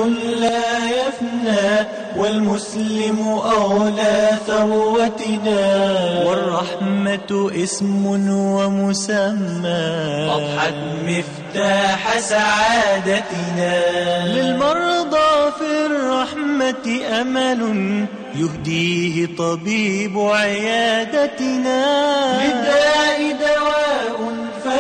لا يفنى والمسلم أولى ثروتنا والرحمة اسم ومسمى أضحت مفتاح سعادتنا للمرضى في الرحمة أمل يهديه طبيب عيادتنا للداء دواء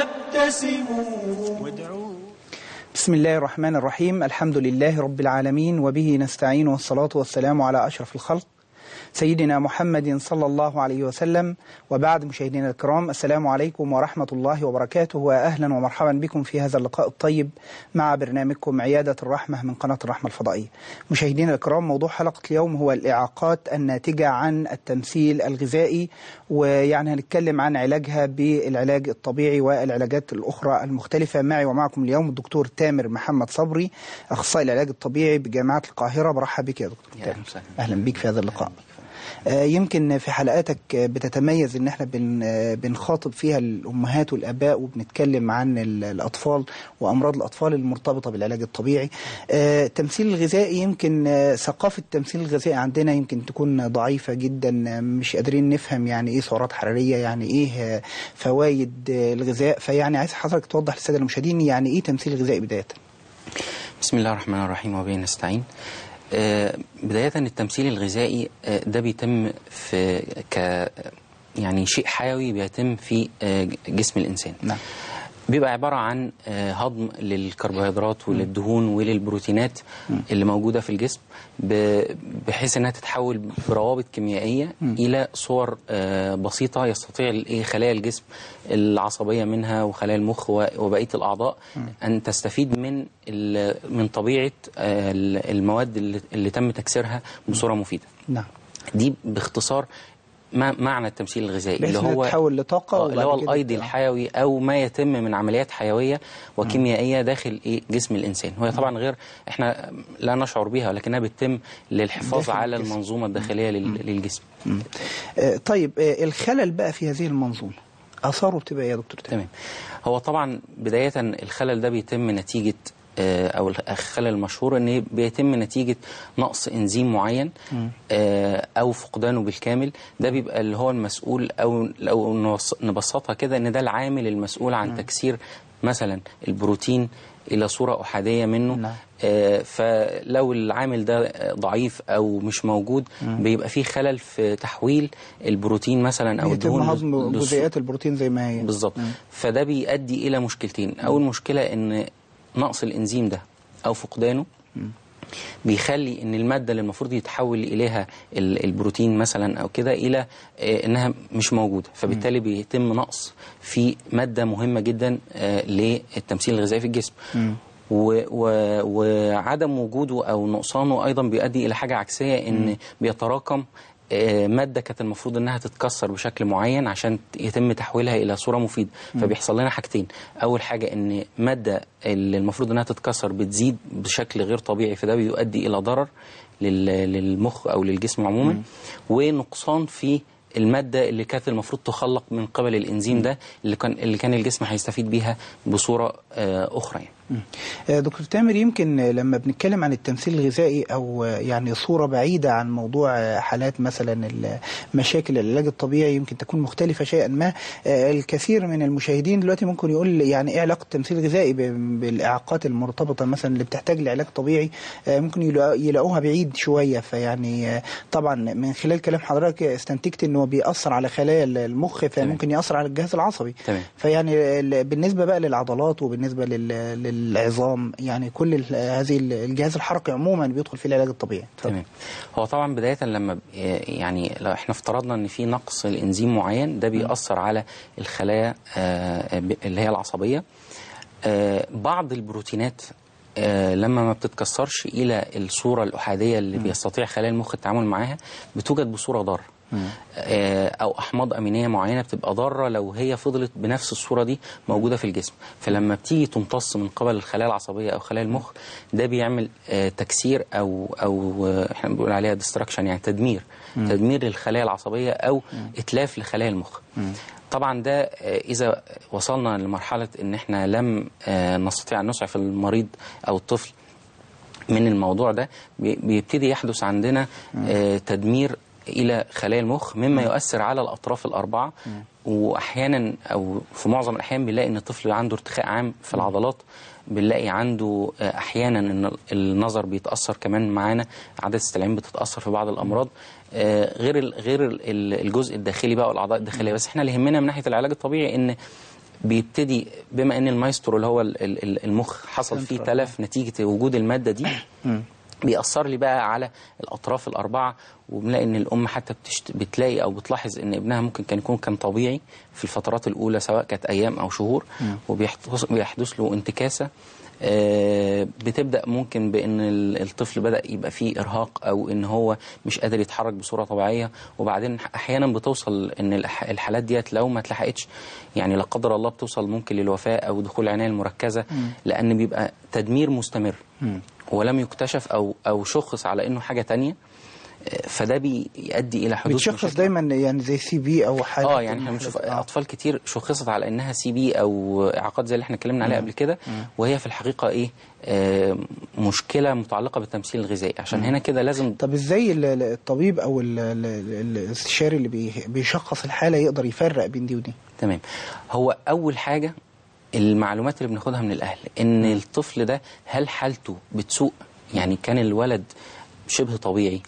فابتسموا وادعوا بسم الله الرحمن الرحيم الحمد لله رب العالمين وبه نستعين والصلاة والسلام على أشرف الخلق سيدنا محمد صلى الله عليه وسلم وبعد مشاهدينا الكرام السلام عليكم ورحمة الله وبركاته وأهلا ومرحبا بكم في هذا اللقاء الطيب مع برنامجكم عيادة الرحمة من قناة الرحمة الفضائية مشاهدينا الكرام موضوع حلقة اليوم هو الإعاقات الناتجة عن التمثيل الغذائي ويعني هنتكلم عن علاجها بالعلاج الطبيعي والعلاجات الأخرى المختلفة معي ومعكم اليوم الدكتور تامر محمد صبري أخصائي العلاج الطبيعي بجامعة القاهرة برحب بك يا دكتور يا تامر أهلا أهلا بك في هذا اللقاء آه، يمكن في حلقاتك آه، بتتميز ان احنا بن آه، بنخاطب فيها الامهات والاباء وبنتكلم عن ال- الاطفال وامراض الاطفال المرتبطه بالعلاج الطبيعي. آه، التمثيل الغذائي يمكن آه، ثقافه التمثيل الغذائي عندنا يمكن تكون ضعيفه جدا آه، مش قادرين نفهم يعني ايه سعرات حراريه يعني ايه آه، فوائد آه، الغذاء فيعني عايز حضرتك توضح للساده المشاهدين يعني ايه تمثيل غذائي بدايه. بسم الله الرحمن الرحيم وبه نستعين آه، بداية التمثيل الغذائي آه، ده بيتم في ك يعني شيء حيوي بيتم في آه، جسم الإنسان نعم. بيبقى عبارة عن آه، هضم للكربوهيدرات وللدهون وللبروتينات اللي موجودة في الجسم ب- بحيث انها تتحول بروابط كيميائية الى صور آه، بسيطة يستطيع ال- إيه خلايا الجسم العصبية منها وخلايا المخ و- وبقية الأعضاء أن تستفيد من ال- من طبيعة آه، ال- المواد اللي اللي تم تكسيرها بصورة مفيدة نعم. دي باختصار ما معنى التمثيل الغذائي بحيث اللي إنها هو تتحول لطاقة آه، اللي وبعد هو كده الايض ت- الحيوي او ما يتم من عمليات حيويه وكيميائيه داخل إيه جسم الانسان وهي طبعا غير احنا لا نشعر بها ولكنها بتتم للحفاظ داخل على الجسم. المنظومه الداخليه لل- للجسم آه، طيب آه، الخلل بقى في هذه المنظومه اثاره بتبقى إيه يا دكتور تامر؟ تمام هو طبعا بدايه الخلل ده بيتم نتيجه آه، او الخلل المشهور ان بيتم نتيجه نقص انزيم معين آه، او فقدانه بالكامل ده بيبقى اللي هو المسؤول او لو نوص- نبسطها كده ان ده العامل المسؤول عن تكسير مثلا البروتين الى صوره احاديه منه نعم. آه، فلو العامل ده آه، ضعيف او مش موجود بيبقى فيه خلل في تحويل البروتين مثلا او يتم الدهون هضم للص- جزيئات البروتين زي ما هي بالظبط فده بيؤدي الى مشكلتين اول مشكله ان نقص الانزيم ده او فقدانه بيخلي ان الماده اللي المفروض يتحول اليها ال- البروتين مثلا او كده الى آه، انها مش موجوده فبالتالي بيتم نقص في ماده مهمه جدا آه، للتمثيل الغذائي في الجسم و و وعدم وجوده او نقصانه ايضا بيؤدي الى حاجه عكسيه ان بيتراكم آه، ماده كانت المفروض انها تتكسر بشكل معين عشان يتم تحويلها الى صوره مفيده فبيحصل لنا حاجتين اول حاجه ان ماده اللي المفروض انها تتكسر بتزيد بشكل غير طبيعي فده بيؤدي الى ضرر لل- للمخ او للجسم عموما ونقصان في المادة اللي كانت المفروض تخلق من قبل الإنزيم ده اللي كان اللي كان الجسم هيستفيد بيها بصورة آه، أخرى يعني. آه، دكتور تامر يمكن آه، لما بنتكلم عن التمثيل الغذائي او آه، يعني صوره بعيده عن موضوع آه، حالات مثلا ال- مشاكل العلاج الطبيعي يمكن تكون مختلفه شيئا ما آه، الكثير من المشاهدين دلوقتي ممكن يقول يعني ايه علاقه التمثيل الغذائي ب- بالاعاقات المرتبطه مثلا اللي بتحتاج لعلاج طبيعي آه، ممكن يلاقوا- يلاقوها بعيد شويه فيعني آه، طبعا من خلال كلام حضرتك استنتجت انه بيأثر على خلايا المخ فممكن يأثر على الجهاز العصبي تمام. فيعني ال- بالنسبه بقى للعضلات وبالنسبه لل- للعظام يعني كل ال- هذه ال- الجهاز الحركي عموما بيدخل في العلاج الطبيعي اتفضل. تمام هو طبعا بداية لما ب- يعني لو احنا افترضنا ان في نقص الانزيم معين ده بيأثر على الخلايا آه، ب- اللي هي العصبية آه، بعض البروتينات آه، لما ما بتتكسرش الى الصوره الاحاديه اللي بيستطيع خلايا المخ التعامل معاها بتوجد بصوره ضاره آه، او احماض امينيه معينه بتبقى ضاره لو هي فضلت بنفس الصوره دي موجوده في الجسم فلما بتيجي تمتص من قبل الخلايا العصبيه او خلايا المخ ده بيعمل آه، تكسير او او آه، احنا بنقول عليها ديستراكشن يعني تدمير تدمير للخلايا العصبيه او اتلاف لخلايا المخ طبعا ده آه، اذا وصلنا لمرحله ان احنا لم آه، نستطيع ان نسعف المريض او الطفل من الموضوع ده بي- بيبتدي يحدث عندنا آه، تدمير الى خلايا المخ مما يؤثر على الاطراف الاربعه واحيانا او في معظم الاحيان بنلاقي ان الطفل عنده ارتخاء عام في العضلات بنلاقي عنده آه، احيانا ان النظر بيتاثر كمان معانا عدسه العين بتتاثر في بعض الامراض آه، غير ال- غير ال- ال- الجزء الداخلي بقى والاعضاء الداخليه بس احنا اللي يهمنا من ناحيه العلاج الطبيعي ان بيبتدي بما ان المايسترو اللي هو ال- ال- ال- المخ حصل فيه Central. تلف نتيجه وجود الماده دي بيأثر لي بقى على الأطراف الأربعة وبنلاقي إن الأم حتى بتشت... بتلاقي أو بتلاحظ إن ابنها ممكن كان يكون كان طبيعي في الفترات الأولى سواء كانت أيام أو شهور وبيحدث بيحدث له انتكاسة آه، بتبدا ممكن بان ال- الطفل بدا يبقى فيه ارهاق او ان هو مش قادر يتحرك بصوره طبيعيه وبعدين احيانا بتوصل ان الح- الحالات ديت لو ما اتلحقتش يعني لا قدر الله بتوصل ممكن للوفاه او دخول العنايه المركزه لان بيبقى تدمير مستمر ولم يكتشف او او شخص على انه حاجه تانية آه، فده بيؤدي الى حدوث بتشخص مشاكل. دايما يعني زي سي بي او حاجه اه يعني احنا بنشوف آه. اطفال كتير شخصت على انها سي بي او اعاقات زي اللي احنا اتكلمنا عليها قبل كده وهي في الحقيقه ايه آه مشكله متعلقه بالتمثيل الغذائي عشان هنا كده لازم طب ازاي ال- ال- الطبيب او ال- ال- ال- الاستشاري اللي بي- بيشخص الحاله يقدر يفرق بين دي ودي تمام هو اول حاجه المعلومات اللي بناخدها من الاهل ان الطفل ده هل حالته بتسوء يعني كان الولد شبه طبيعي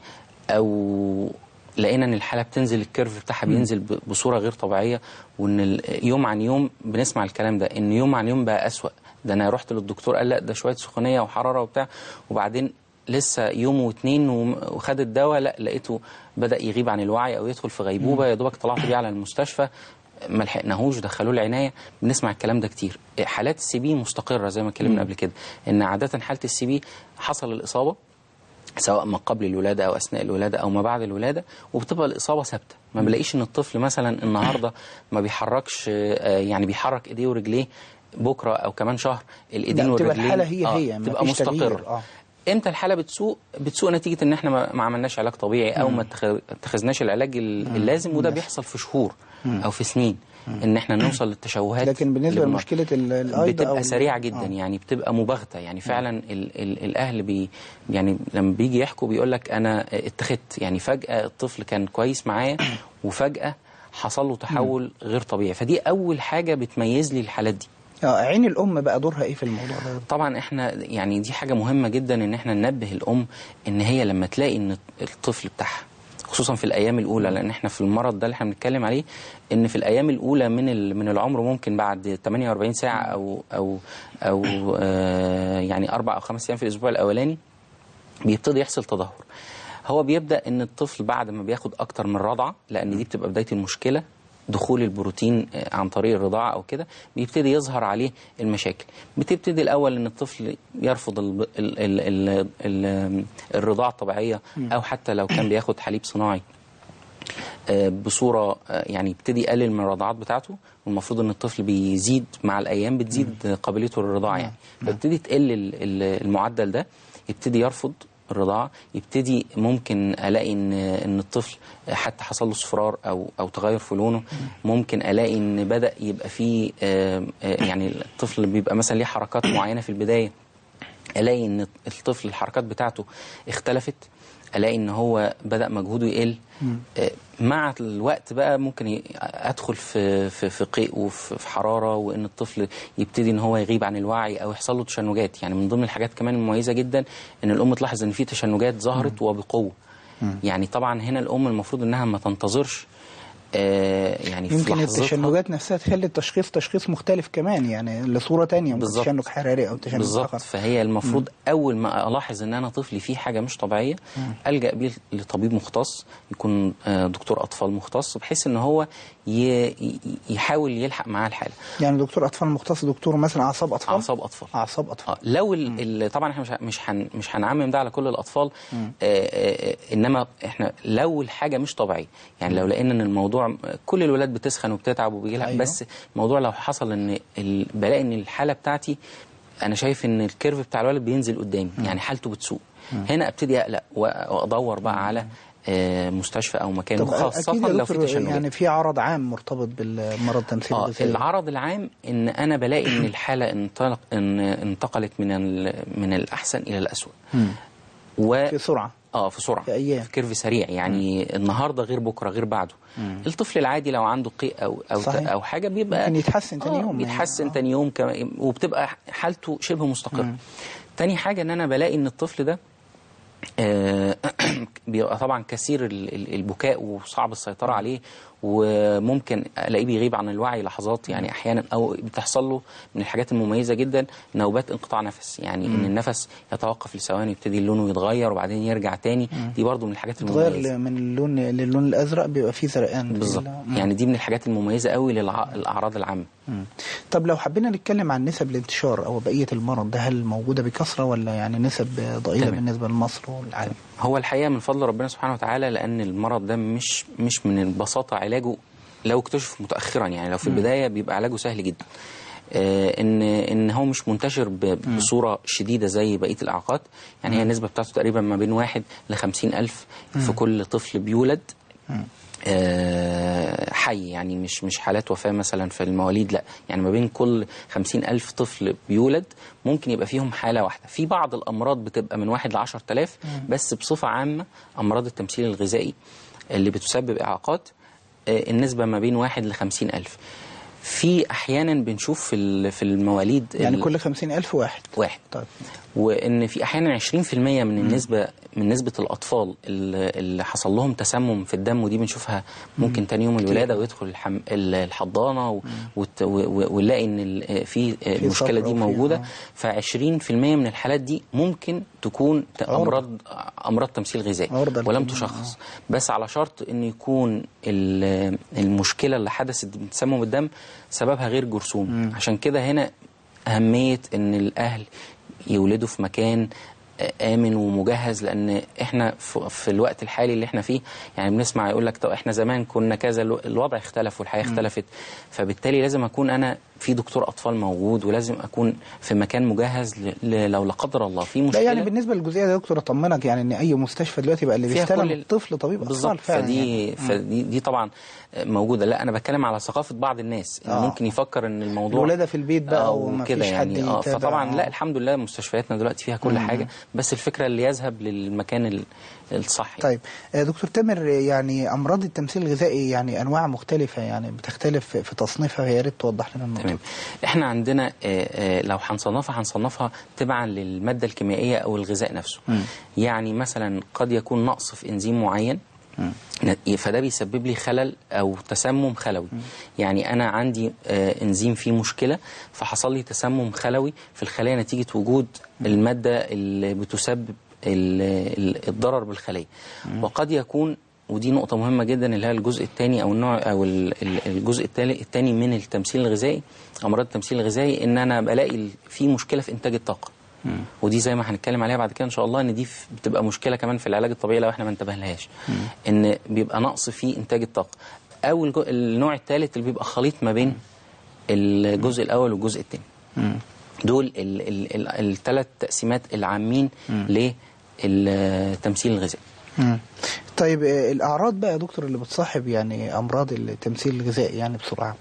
او لقينا ان الحاله بتنزل الكيرف بتاعها بينزل ب- بصوره غير طبيعيه وان ال- يوم عن يوم بنسمع الكلام ده ان يوم عن يوم بقى اسوأ ده انا رحت للدكتور قال لا ده شويه سخونيه وحراره وبتاع وبعدين لسه يوم واتنين وم- وخد الدواء لا لقيته بدا يغيب عن الوعي او يدخل في غيبوبه يا دوبك طلعت بيه على المستشفى ما لحقناهوش دخلوه العنايه بنسمع الكلام ده كتير حالات السي بي مستقره زي ما اتكلمنا قبل كده ان عاده حاله السي بي حصل الاصابه سواء ما قبل الولاده او اثناء الولاده او ما بعد الولاده وبتبقى الاصابه ثابته ما بلاقيش ان الطفل مثلا النهارده ما بيحركش آه، يعني بيحرك ايديه ورجليه بكره او كمان شهر الايدين لا، بتبقى والرجلين الحالة هي هي، ما تبقى فيش تغيير، مستقره آه. امتى الحاله بتسوء بتسوء نتيجه ان احنا ما ما عملناش علاج طبيعي او ما اتخ- اتخذناش العلاج ال- اللازم وده بيحصل في شهور او في سنين ان احنا نوصل للتشوهات لكن بالنسبه اللي بنمر- لمشكله ال- الايض او بتبقى ال- سريعه جدا آه. يعني بتبقى مباغته يعني فعلا ال ال الاهل بي يعني لما بيجي يحكوا بيقول لك انا اتخذت يعني فجاه الطفل كان كويس معايا وفجاه حصل له تحول غير طبيعي فدي اول حاجه بتميز لي الحالات دي آه، عين الام بقى دورها ايه في الموضوع ده طبعا احنا يعني دي حاجه مهمه جدا ان احنا ننبه الام ان هي لما تلاقي ان الطفل بتاعها خصوصا في الايام الاولى لان احنا في المرض ده اللي احنا بنتكلم عليه ان في الايام الاولى من ال- من العمر ممكن بعد 48 ساعه او او او آه يعني اربع او خمس ايام في الاسبوع الاولاني بيبتدي يحصل تدهور هو بيبدا ان الطفل بعد ما بياخد اكتر من رضعه لان دي بتبقى بدايه المشكله دخول البروتين آه، عن طريق الرضاعه او كده بيبتدي يظهر عليه المشاكل بتبتدي الاول ان الطفل يرفض ال ال ال ال ال الرضاعه الطبيعيه او حتى لو كان بياخد حليب صناعي آه، بصوره آه، يعني يبتدي يقلل من الرضعات بتاعته والمفروض ان الطفل بيزيد مع الايام بتزيد قابليته للرضاعه يعني فيبتدي تقل ال- ال- المعدل ده يبتدي يرفض الرضاعه يبتدي ممكن الاقي ان ان الطفل حتى حصل له صفرار او او تغير في لونه ممكن الاقي ان بدا يبقى فيه آه، آه، يعني الطفل بيبقى مثلا ليه حركات معينه في البدايه الاقي ان الطفل الحركات بتاعته اختلفت الاقي ان هو بدا مجهوده يقل آه، مع الوقت بقى ممكن ي- ادخل في في في قيء وفي في حراره وان الطفل يبتدي ان هو يغيب عن الوعي او يحصل له تشنجات يعني من ضمن الحاجات كمان المميزه جدا ان الام تلاحظ ان في تشنجات ظهرت وبقوه يعني طبعا هنا الام المفروض انها ما تنتظرش آه، يعني في يمكن لحظتها. التشنجات نفسها تخلي التشخيص تشخيص مختلف كمان يعني لصوره تانية ممكن بالظبط. تشنج حراري او تشنج بالظبط آخر. فهي المفروض اول ما الاحظ ان انا طفلي فيه حاجه مش طبيعيه الجا بيه لطبيب مختص يكون آه، دكتور اطفال مختص بحيث ان هو ي- ي- يحاول يلحق معاه الحاله يعني دكتور اطفال مختص دكتور مثلا اعصاب اطفال اعصاب اطفال اعصاب اطفال اه لو ال ال طبعا احنا مش ه- مش هن مش هنعمم ده على كل الاطفال آه آه آه، انما احنا لو الحاجه مش طبيعيه يعني لو لقينا ان الموضوع كل الولاد بتسخن وبتتعب وبيجي لها أيوة. بس الموضوع لو حصل ان ال- بلاقي ان الحاله بتاعتي انا شايف ان الكيرف بتاع الولد بينزل قدامي يعني حالته بتسوء هنا ابتدي اقلق و- وادور بقى على آه، مستشفى او مكان طب خاصه اكيد يا لو في دكتور تشنجات يعني في عرض عام مرتبط بالمرض التمثيل اه الغذائي العرض العام ان انا بلاقي ان الحاله انطلق ان انتقلت من ال- من الاحسن الى الاسوء و في سرعه اه في سرعه في أيام. في كيرف سريع يعني النهارده غير بكره غير بعده الطفل العادي لو عنده قيء او او صحيح. او حاجه بيبقى ممكن يتحسن تاني آه، يوم يعني. بيتحسن آه. تاني يوم كمان وبتبقى حالته شبه مستقره تاني حاجه ان انا بلاقي ان الطفل ده آه، بيبقى طبعا كثير ال- ال- البكاء وصعب السيطرة عليه وممكن الاقيه بيغيب عن الوعي لحظات يعني احيانا او بتحصل له من الحاجات المميزه جدا نوبات انقطاع نفس يعني ان النفس يتوقف لثواني يبتدي لونه يتغير وبعدين يرجع تاني دي برضو من الحاجات المميزه تغير من اللون للون الازرق بيبقى فيه زرقان في بالظبط ال- مم. يعني دي من الحاجات المميزه قوي للاعراض العامه مم. طب لو حبينا نتكلم عن نسب الانتشار او بقيه المرض ده هل موجوده بكثره ولا يعني نسب ضئيله تمام. بالنسبه لمصر والعالم؟ هو الحقيقه من فضل ربنا سبحانه وتعالى لان المرض ده مش مش من البساطه علاجه لو اكتشف متاخرا يعني لو في البدايه بيبقى علاجه سهل جدا آه، ان ان هو مش منتشر ب- بصوره شديده زي بقيه الاعاقات يعني هي النسبه بتاعته تقريبا ما بين واحد ل ألف في كل طفل بيولد آه، حي يعني مش مش حالات وفاة مثلا في المواليد لا يعني ما بين كل خمسين ألف طفل بيولد ممكن يبقى فيهم حالة واحدة في بعض الأمراض بتبقى من واحد لعشر تلاف بس بصفة عامة أمراض التمثيل الغذائي اللي بتسبب إعاقات آه، النسبة ما بين واحد لخمسين ألف في أحيانا بنشوف في ال- في المواليد يعني ال- كل خمسين ألف واحد واحد طيب وان في احيانا 20% من النسبه من نسبه الاطفال اللي اللي حصل لهم تسمم في الدم ودي بنشوفها ممكن تاني يوم الولاده ويدخل الحم... ال- الحضانه و... وت... و... و- ونلاقي ان ال... في المشكله صفرة دي وفي- موجوده آه. ف20% من الحالات دي ممكن تكون ت- عرضة. امراض امراض تمثيل غذائي عرضة ولم لكده، تشخص بس على شرط ان يكون ال- المشكله اللي حدثت من تسمم الدم سببها غير جرثوم عشان كده هنا اهميه ان الاهل يولدوا في مكان امن ومجهز لان احنا في في الوقت الحالي اللي احنا فيه يعني بنسمع يقول لك طب احنا زمان كنا كذا الو- الوضع اختلف والحياه اختلفت فبالتالي لازم اكون انا في دكتور اطفال موجود ولازم اكون في مكان مجهز ل- ل- لو لا قدر الله في لا مشكله يعني بالنسبه للجزئيه دي يا دكتور اطمنك يعني ان اي مستشفى دلوقتي بقى اللي فيها بيستلم كل ال- الطفل طبيب اطفال بالظبط فعلا فدي يعني. فدي دي طبعا موجوده لا انا بتكلم على ثقافه بعض الناس إن آه. ممكن يفكر ان الموضوع الولادة في البيت بقى آه، وما وكده فيش حد يعني اه يتابع. فطبعا آه. لا الحمد لله مستشفياتنا دلوقتي فيها كل حاجه بس الفكره اللي يذهب للمكان ال- الصح طيب آه، دكتور تامر آه، يعني امراض التمثيل الغذائي يعني انواع مختلفه يعني بتختلف في تصنيفها يا ريت توضح لنا النقطه تمام احنا عندنا آه، آه، لو هنصنفها هنصنفها تبعا للماده الكيميائيه او الغذاء نفسه يعني مثلا قد يكون نقص في انزيم معين ن- فده بيسبب لي خلل او تسمم خلوي يعني انا عندي آه، انزيم فيه مشكله فحصل لي تسمم خلوي في الخلايا نتيجه وجود الماده اللي بتسبب ال- ال- الضرر بالخليه وقد يكون ودي نقطة مهمة جدا اللي هي الجزء الثاني أو النوع أو ال- ال- الجزء الثاني من التمثيل الغذائي أمراض التمثيل الغذائي إن أنا بلاقي ال- في مشكلة في إنتاج الطاقة ودي زي ما هنتكلم عليها بعد كده إن شاء الله إن دي ف- بتبقى مشكلة كمان في العلاج الطبيعي لو إحنا ما انتبهلهاش إن بيبقى نقص في إنتاج الطاقة أو الجو- النوع الثالث اللي بيبقى خليط ما بين الجزء الأول والجزء الثاني دول الثلاث تقسيمات العامين للتمثيل الغذائي مم. طيب آه، الاعراض بقى يا دكتور اللي بتصاحب يعني امراض التمثيل الغذائي يعني بسرعه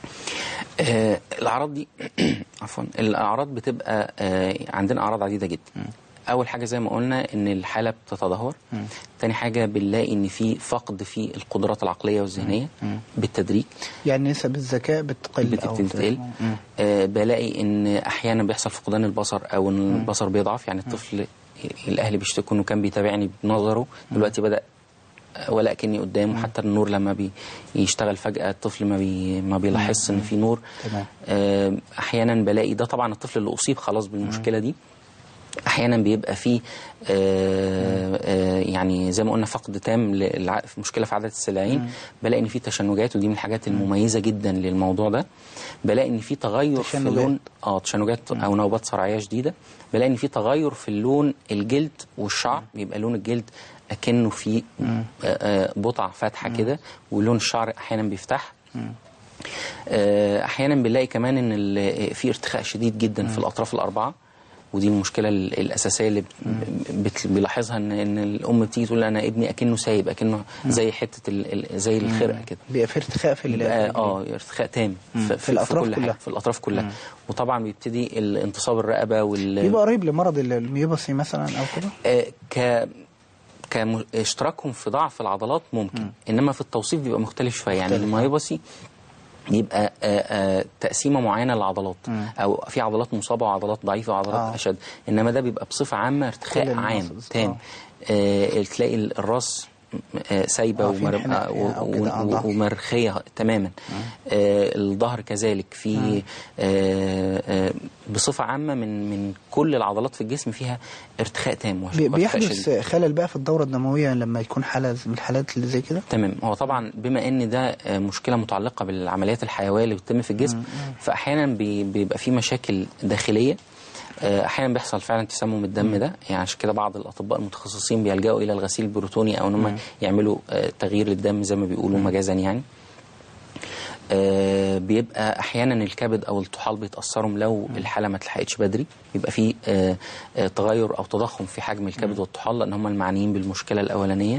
آه الاعراض دي عفوا الاعراض بتبقى آه عندنا اعراض عديده جدا اول حاجه زي ما قلنا ان الحاله بتتدهور تاني حاجه بنلاقي ان في فقد في القدرات العقليه والذهنيه بالتدريج يعني نسب الذكاء بتقل بتبتدي تقل آه بلاقي ان احيانا بيحصل فقدان البصر او ان البصر بيضعف يعني الطفل الاهل بيشتكوا انه كان بيتابعني بنظره دلوقتي بدا ولا كني قدامه حتى النور لما بيشتغل فجأة الطفل ما بي ما بيلاحظش ان في نور تمام. آه، احيانا بلاقي ده طبعا الطفل اللي اصيب خلاص بالمشكله دي احيانا بيبقى فيه آه، آه، يعني زي ما قلنا فقد تام للع- في مشكله في عدد السلاعين بلاقي ان في تشنجات ودي من الحاجات المميزه جدا للموضوع ده بلاقي ان في تغير في تشنجات. لون اه تشنجات او نوبات صرعيه شديده بلاقي ان في تغير في اللون الجلد والشعر بيبقى لون الجلد اكنه في آه، آه، بقع فاتحه كده ولون الشعر احيانا بيفتح آه، احيانا بنلاقي كمان ان ال- في ارتخاء شديد جدا في الاطراف الاربعه ودي المشكله ال- الاساسيه اللي بت- بيلاحظها ان ان الام بتيجي تقول انا ابني اكنه سايب اكنه زي حته ال- ال- زي الخرقه كده بيبقى في ارتخاء في ال- بيبقى اه ارتخاء تام في, في الأطراف كل كلها. حاجة في الاطراف كلها وطبعا بيبتدي الانتصاب الرقبه وال بيبقى قريب لمرض ال- الميوباسي مثلا او كده آه، ك كاشتراكهم في ضعف العضلات ممكن انما في التوصيف بيبقى مختلف شويه يعني مختلف. المايوباسي يبقى آه، آه، تقسيمه معينه للعضلات او في عضلات مصابه وعضلات ضعيفه وعضلات آه. اشد انما ده بيبقى بصفه عامه ارتخاء كل عام المصل- تام آه. آه، تلاقي ال- الراس آه، سايبه آه، في ومر- انحناء آه، فيها أو كده، آه، و- ضعف. و- ومرخيه تماما آه، الظهر كذلك في آه، آه، بصفه عامه من من كل العضلات في الجسم فيها ارتخاء تام وش- بي- وارتخاء شديد. بيحدث خلل بقى في الدوره الدمويه لما يكون حاله من الحالات اللي زي كده تمام هو طبعا بما ان ده آه، مشكله متعلقه بالعمليات الحيويه اللي بتتم في الجسم فاحيانا بي- بيبقى في مشاكل داخليه آه، احيانا بيحصل فعلا تسمم الدم ده يعني عشان كده بعض الاطباء المتخصصين بيلجأوا الى الغسيل البروتوني او ان هم يعملوا آه، تغيير للدم زي ما بيقولوا مجازا يعني آه، بيبقى احيانا الكبد او الطحال بيتاثروا لو الحاله ما اتلحقتش بدري بيبقى في آه، آه، تغير او تضخم في حجم الكبد والطحال لان هم المعنيين بالمشكله الاولانيه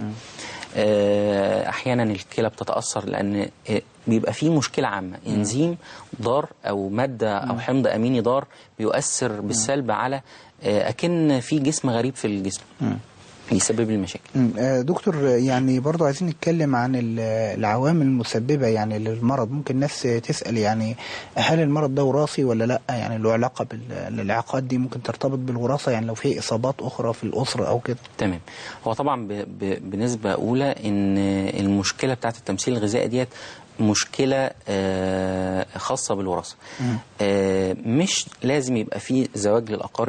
آه، احيانا الكلى بتتاثر لان آه، بيبقى في مشكله عامه انزيم ضار او ماده او حمض اميني ضار بيؤثر بالسلب على آه، اكن في جسم غريب في الجسم يسبب لي مشاكل مم. آه، دكتور آه، يعني برضو عايزين نتكلم عن ال- العوامل المسببة يعني للمرض ممكن ناس تسأل يعني هل المرض ده وراثي ولا لا يعني له علاقة بالإعاقات دي ممكن ترتبط بالوراثة يعني لو في إصابات أخرى في الأسرة أو كده تمام هو طبعا ب... ب... بنسبه اولى ان المشكله بتاعت التمثيل الغذائي ديت مشكله آه، خاصه بالوراثه آه، مش لازم يبقى فيه زواج للاقارب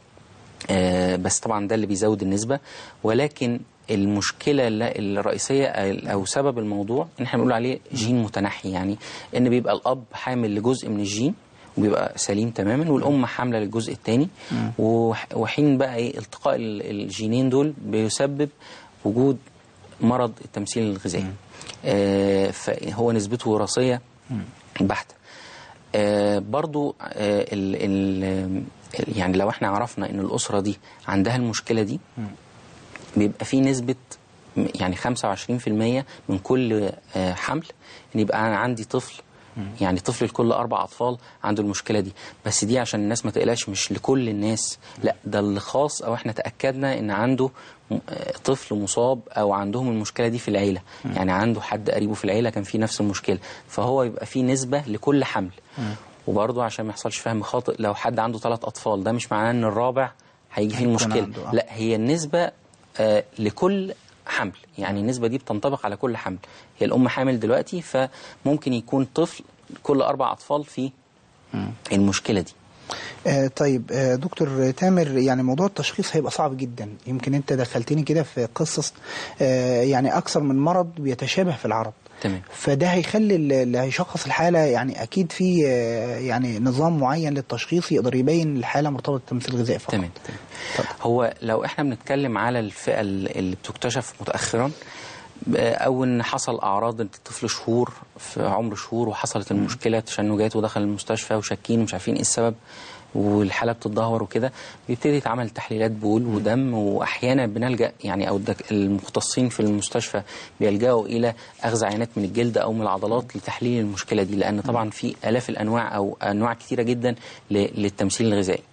آه، بس طبعا ده اللي بيزود النسبه ولكن المشكله الل- الرئيسيه او سبب الموضوع ان احنا بنقول عليه جين متنحي يعني ان بيبقى الاب حامل لجزء من الجين وبيبقى سليم تماما والام حامله للجزء الثاني وحين بقى ايه التقاء ال- الجينين دول بيسبب وجود مرض التمثيل الغذائي آه، فهو نسبته وراثيه بحته آه، برضو آه، ال ال يعني لو احنا عرفنا ان الاسره دي عندها المشكله دي بيبقى في نسبه م- يعني 25% من كل آه، حمل ان يبقى انا عندي طفل يعني طفل لكل اربع اطفال عنده المشكله دي بس دي عشان الناس ما تقلقش مش لكل الناس لا ده اللي خاص او احنا تاكدنا ان عنده م- آه، طفل مصاب او عندهم المشكله دي في العيله يعني عنده حد قريبه في العيله كان فيه نفس المشكله فهو يبقى فيه نسبه لكل حمل وبرضه عشان ما يحصلش فهم خاطئ لو حد عنده ثلاث اطفال ده مش معناه ان الرابع هيجي فيه هيكون المشكله عنده، آه. لا هي النسبه آه، لكل حمل يعني النسبة دي بتنطبق على كل حمل هي الأم حامل دلوقتي فممكن يكون طفل كل أربع أطفال في المشكلة دي آه طيب آه دكتور تامر يعني موضوع التشخيص هيبقى صعب جدا يمكن انت دخلتني كده في قصص آه يعني اكثر من مرض بيتشابه في العرض تمام فده هيخلي اللي اللي هيشخص الحالة يعني أكيد في آه، يعني نظام معين للتشخيص يقدر يبين الحالة مرتبطة بالتمثيل الغذائي فقط تمام تمام هو لو احنا بنتكلم على الفئة اللي بتكتشف متأخرا آه، أو إن حصل أعراض الطفل شهور في عمر شهور وحصلت المشكلة تشنجات ودخل المستشفى وشاكين ومش عارفين إيه السبب والحالة بتتدهور وكده بيبتدي يتعمل تحليلات بول ودم وأحيانا بنلجأ يعني أو الدك- المختصين في المستشفى بيلجأوا إلى أخذ عينات من الجلد أو من العضلات لتحليل المشكلة دي لأن طبعا في آلاف الأنواع أو أنواع كثيرة جدا ل- للتمثيل الغذائي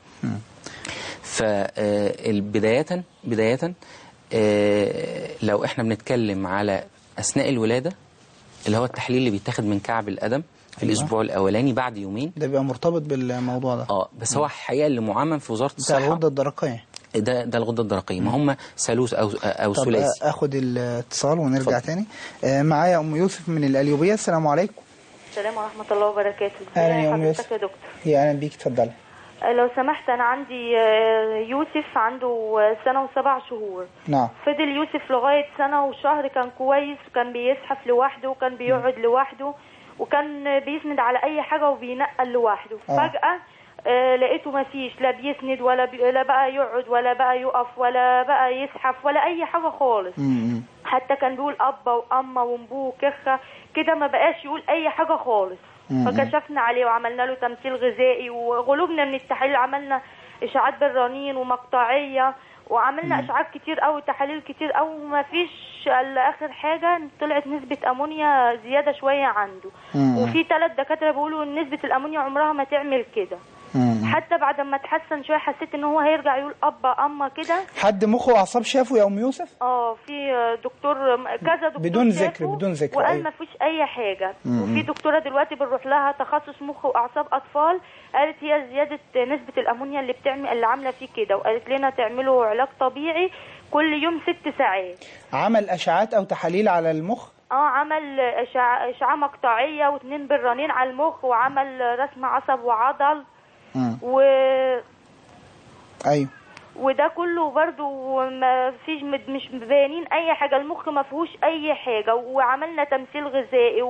فبداية بداية آه، لو احنا بنتكلم على اثناء الولاده اللي هو التحليل اللي بيتاخد من كعب القدم في أيوة. الاسبوع الاولاني بعد يومين ده بيبقى مرتبط بالموضوع ده اه بس هو الحقيقه اللي معمم في وزاره بتاع الصحه الغدة الدرقية ده ده الغده الدرقيه ما هم ثالوث او او طب ثلاثي آه، اخد الاتصال ونرجع اتفضل. تاني آه معايا ام يوسف من القليوبية السلام عليكم السلام ورحمة الله وبركاته أهلا يا ازي أم حضرتك يوسف. يا دكتور يا اهلا بيك اتفضلي آه، لو سمحت أنا عندي آه، يوسف عنده آه، سنة وسبع شهور نعم فضل يوسف لغاية سنة وشهر كان كويس وكان بيزحف لوحده وكان بيقعد لوحده وكان بيسند على أي حاجة وبينقل لوحده آه. فجأة آه، لقيته مفيش لا بيسند ولا بي... لا بقى يقعد ولا بقى يقف ولا بقى يزحف ولا أي حاجة خالص امم حتى كان بيقول أبا وأما ومبو وكخة كده ما بقاش يقول أي حاجة خالص مم. فكشفنا عليه وعملنا له تمثيل غذائي وغلوبنا من التحاليل عملنا اشاعات بالرنين ومقطعيه وعملنا اشعاعات كتير قوي تحاليل كتير قوي وما فيش الا اخر حاجه طلعت نسبه امونيا زياده شويه عنده مم. وفي ثلاث دكاتره بيقولوا ان نسبه الامونيا عمرها ما تعمل كده مم. حتى بعد ما اتحسن شويه حسيت ان هو هيرجع يقول ابا اما كده حد مخ واعصاب شافه يا ام يوسف اه في دكتور كذا دكتور بدون شافه ذكر- بدون ذكر، وقال أيوة. ما فيش اي حاجه وفي دكتوره دلوقتي بنروح لها تخصص مخ واعصاب اطفال قالت هي زياده نسبه الامونيا اللي بتعمل اللي عامله فيه كده وقالت لنا تعملوا علاج طبيعي كل يوم ست ساعات عمل اشعاعات او تحاليل على المخ اه عمل اشعه اشعه مقطعيه واتنين بالرنين على المخ وعمل رسم عصب وعضل مم. و ايوه وده كله برضو ما فيش مد- مش مبينين اي حاجه المخ ما فيهوش اي حاجه وعملنا تمثيل غذائي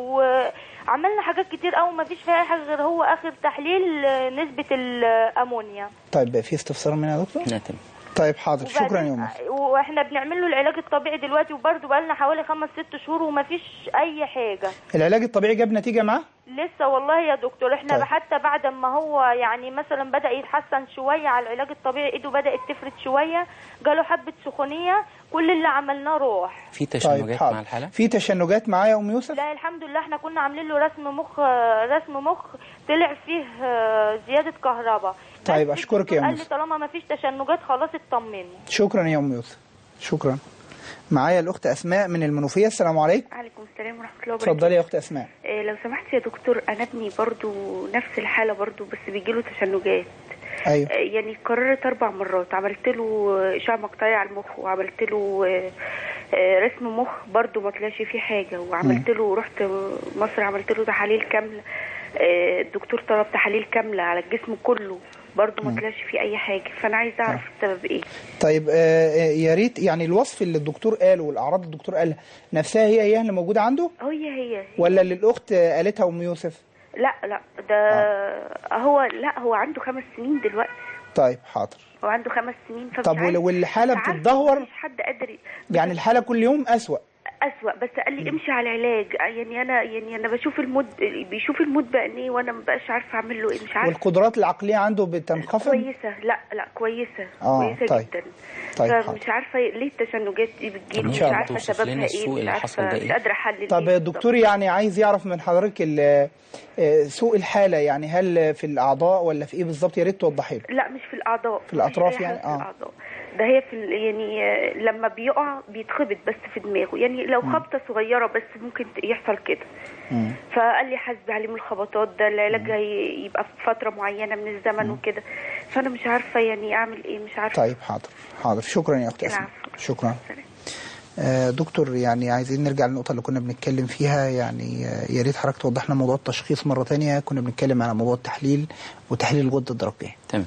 وعملنا حاجات كتير قوي ما فيش فيها أي حاجه غير هو اخر تحليل آه، نسبه الامونيا طيب في استفسار منها يا دكتور لا تمام طيب حاضر شكرا يا وبعدين- ام يوسف واحنا بنعمل له العلاج الطبيعي دلوقتي وبرضه بقالنا حوالي خمس ست شهور وما فيش اي حاجه العلاج الطبيعي جاب نتيجه معاه لسه والله يا دكتور احنا طيب. حتى بعد ما هو يعني مثلا بدا يتحسن شويه على العلاج الطبيعي ايده بدات تفرد شويه جاله حبه سخونيه كل اللي عملناه روح في طيب تشنجات مع حاضر الحاله في تشنجات معاه يا ام يوسف لا الحمد لله احنا كنا عاملين له رسم مخ رسم مخ طلع فيه آه، زياده كهرباء طيب، بس أشكرك الدكتور يا قال لي يوسف. طالما ما فيش تشنجات خلاص اطمني شكرا يا ام يوسف شكرا معايا الاخت اسماء من المنوفيه السلام عليكم عليكم السلام ورحمة الله وبركاته اتفضلي يا اخت اسماء آه، لو سمحت يا دكتور أنا ابني برضو نفس الحالة برضو بس بيجيله تشنجات ايوه آه، يعني قررت أربع مرات عملت له إشعة مقطعية على المخ وعملت له آه، آه، رسم مخ برضو ما طلعش فيه حاجة وعملت له رحت مصر عملت له تحاليل كاملة آه، الدكتور طلب تحاليل كاملة على الجسم كله برضو ما طلعش فيه أي حاجة فأنا عايزة أعرف السبب إيه طيب آه، آه، يا ريت يعني الوصف اللي الدكتور قاله والاعراض اللي الدكتور قالها نفسها هي هي اللي موجوده عنده هي هي ولا اللي الاخت آه، قالتها ام يوسف لا لا ده هو لا هو عنده خمس سنين دلوقتي طيب حاضر هو عنده خمس سنين فمش طب عارف- ول- والحالة مش عارفة، بتتدهور؟ مفيش حد قادر ي- يعني الحاله كل يوم اسوأ أسوأ بس قال لي امشي على العلاج يعني انا يعني انا بشوف المود بيشوف المود بعينيه وانا ما بقاش عارفه اعمل له ايه مش عارفه والقدرات العقليه عنده بتنخفض كويسه لا لا كويسه آه، كويسه طيب. جدا طيب، فمش حاضر. عارفه ليه التشنجات دي طب بتجيلي إن مش شاء الله. عارفه توصف سببها لنا ايه السوء مش اللي حصل عارفه ده مش إيه؟ قادره احلل طب إيه الدكتور يعني عايز يعرف من حضرتك ال- آه، سوء الحاله يعني هل في الاعضاء ولا في ايه بالظبط يا ريت توضحي له لا مش في الاعضاء في الأطراف مفيش أي يعني؟ حاجة آه. في الاعضاء ده هي في ال- يعني آه، لما بيقع بيتخبط بس في دماغه يعني لو خبطه صغيره بس ممكن ت- يحصل كده مم. فقال لي حاسبي عليه من الخبطات ده العلاج هي- يبقى في فتره معينه من الزمن وكده فانا مش عارفه يعني اعمل ايه مش عارفه طيب حاضر حاضر شكرا يا اخت اسماء العفو. شكرا سلام. آه، دكتور يعني عايزين نرجع للنقطة اللي كنا بنتكلم فيها يعني آه، يا ريت حضرتك توضح لنا موضوع التشخيص مرة تانية كنا بنتكلم على موضوع التحليل وتحليل الغدة الدرقية تمام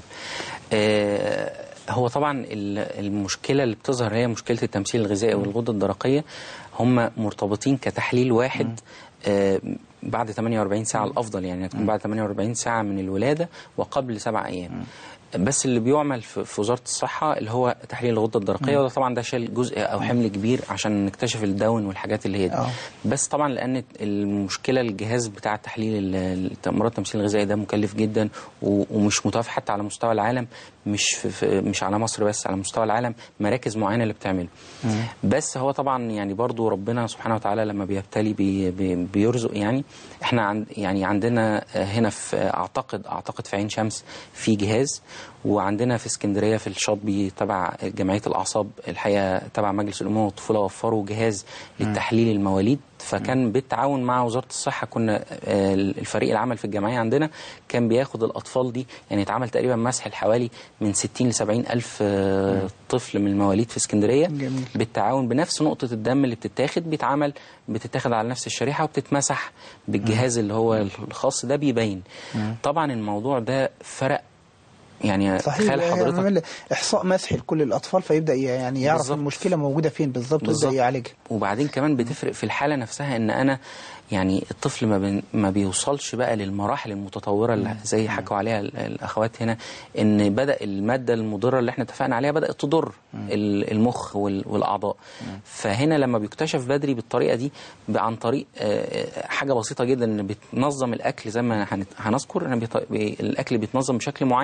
آه هو طبعا ال- المشكله اللي بتظهر هي مشكله التمثيل الغذائي والغده الدرقيه هم مرتبطين كتحليل واحد آه بعد 48 ساعه الافضل يعني تكون بعد 48 ساعه من الولاده وقبل سبع ايام بس اللي بيعمل في في وزاره الصحه اللي هو تحليل الغده الدرقيه وده طبعا ده شال جزء او حمل كبير عشان نكتشف الداون والحاجات اللي هي دي آه. بس طبعا لان المشكله الجهاز بتاع تحليل ال- امراض التمثيل الغذائي ده مكلف جدا و- ومش متوفر حتى على مستوى العالم مش في في مش على مصر بس على مستوى العالم مراكز معينه اللي بتعمله بس هو طبعا يعني برضو ربنا سبحانه وتعالى لما بيبتلي بي بي بيرزق يعني احنا عند يعني عندنا هنا في اعتقد اعتقد في عين شمس في جهاز وعندنا في اسكندريه في الشاطبي تبع جمعيه الاعصاب الحقيقه تبع مجلس الامومه والطفوله وفروا جهاز للتحليل المواليد فكان بالتعاون مع وزاره الصحه كنا آه، الفريق العمل في الجمعيه عندنا كان بياخد الاطفال دي يعني اتعمل تقريبا مسح لحوالي من 60 ل 70 الف آه، طفل من المواليد في اسكندريه جميل. بالتعاون بنفس نقطه الدم اللي بتتاخد بيتعمل بتتاخد على نفس الشريحه وبتتمسح بالجهاز اللي هو الخاص ده بيبين طبعا الموضوع ده فرق يعني صحيح تخيل يعني حضرتك نعمل احصاء مسح لكل الاطفال فيبدا يعني يعرف بالظبط. المشكله موجوده فين بالظبط ويبدا بالظبط. يعالجها وبعدين كمان بتفرق في الحاله نفسها ان انا يعني الطفل ما, بن ما بيوصلش بقى للمراحل المتطوره اللي زي حكوا عليها ال- الاخوات هنا ان بدا الماده المضره اللي احنا اتفقنا عليها بدات تضر ال- المخ وال- والاعضاء فهنا لما بيكتشف بدري بالطريقه دي ب- عن طريق آه، حاجه بسيطه جدا ان بتنظم الاكل زي ما هنت- هنذكر ان بيط- بي- الاكل بيتنظم بشكل معين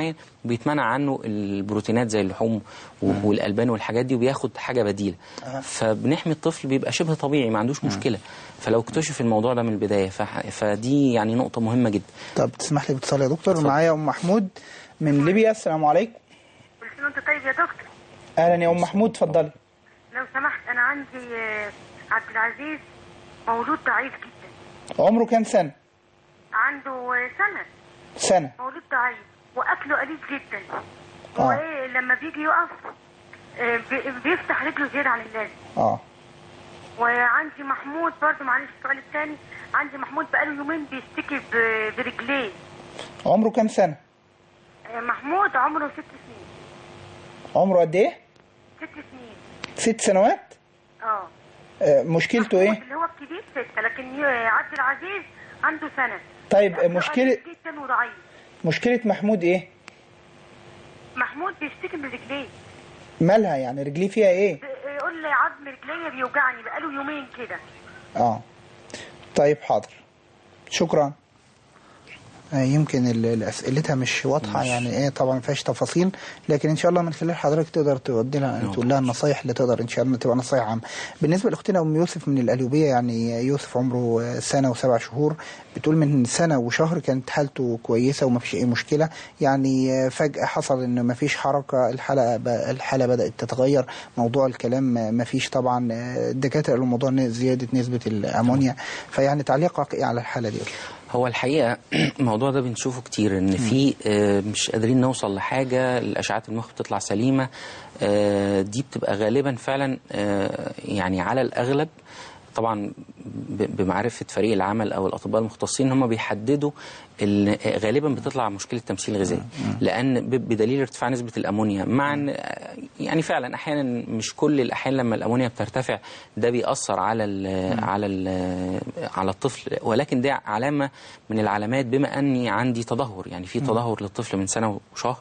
بيتمنع عنه البروتينات زي اللحوم و- والالبان والحاجات دي وبياخد حاجه بديله فبنحمي الطفل بيبقى شبه طبيعي ما عندوش مشكله فلو اكتشف الموضوع ده من البدايه فح- فدي يعني نقطه مهمه جدا طب تسمح لي باتصال يا دكتور معايا ام محمود من ليبيا السلام عليكم كل سنه وانت طيب يا دكتور اهلا يا ام محمود اتفضلي لو سمحت انا عندي آه، عبد العزيز مولود ضعيف جدا عمره كام سنه عنده آه، سنه سنه مولود ضعيف واكله قليل جدا آه. وايه لما بيجي يقف آه، بي- بيفتح رجله زياده عن اللازم اه وعندي محمود برضه معلش السؤال الثاني عندي محمود بقاله يومين بيشتكي ب- برجليه عمره كام سنه آه، محمود عمره ست سنين عمره قد ايه ست سنين ست سنوات اه آه، مشكلته ايه اللي هو الكبير ستة لكن ي- عبد العزيز عنده سنة طيب أكله مشكله قليل جدا وضعيف مشكله محمود ايه محمود بيشتكي من رجليه مالها يعني رجليه فيها ايه ب- يقول لي عظم رجليه بيوجعني بقاله يومين كده اه طيب حاضر شكرا آه، يمكن ال- ال- اسئلتها مش واضحه يعني ايه طبعا ما فيهاش تفاصيل لكن ان شاء الله من خلال حضرتك تقدر تودي لها تقول لها النصايح اللي تقدر ان شاء الله تبقى نصايح عامه بالنسبه لاختنا ام يوسف من القليوبيه يعني يوسف عمره آه، سنه وسبع شهور بتقول من سنه وشهر كانت حالته كويسه وما فيش اي مشكله يعني آه، فجاه حصل ان ما فيش حركه الحلقه ب- الحاله بدات تتغير موضوع الكلام ما فيش طبعا آه، الدكاتره قالوا موضوع ن- زياده نسبه الامونيا فيعني تعليقك ايه على الحاله دي هو الحقيقه الموضوع ده بنشوفه كتير ان في آه، مش قادرين نوصل لحاجه الاشعاعات المخ بتطلع سليمه آه، دي بتبقى غالبا فعلا آه، يعني على الاغلب طبعا ب- بمعرفه فريق العمل او الاطباء المختصين هم بيحددوا ال- غالبا بتطلع مشكله تمثيل غذائي لان ب- بدليل ارتفاع نسبه الامونيا مع ان يعني فعلا احيانا مش كل الاحيان لما الامونيا بترتفع ده بيأثر على ال على ال على الطفل ولكن ده علامه من العلامات بما اني عندي تدهور يعني في تدهور للطفل من سنه وشهر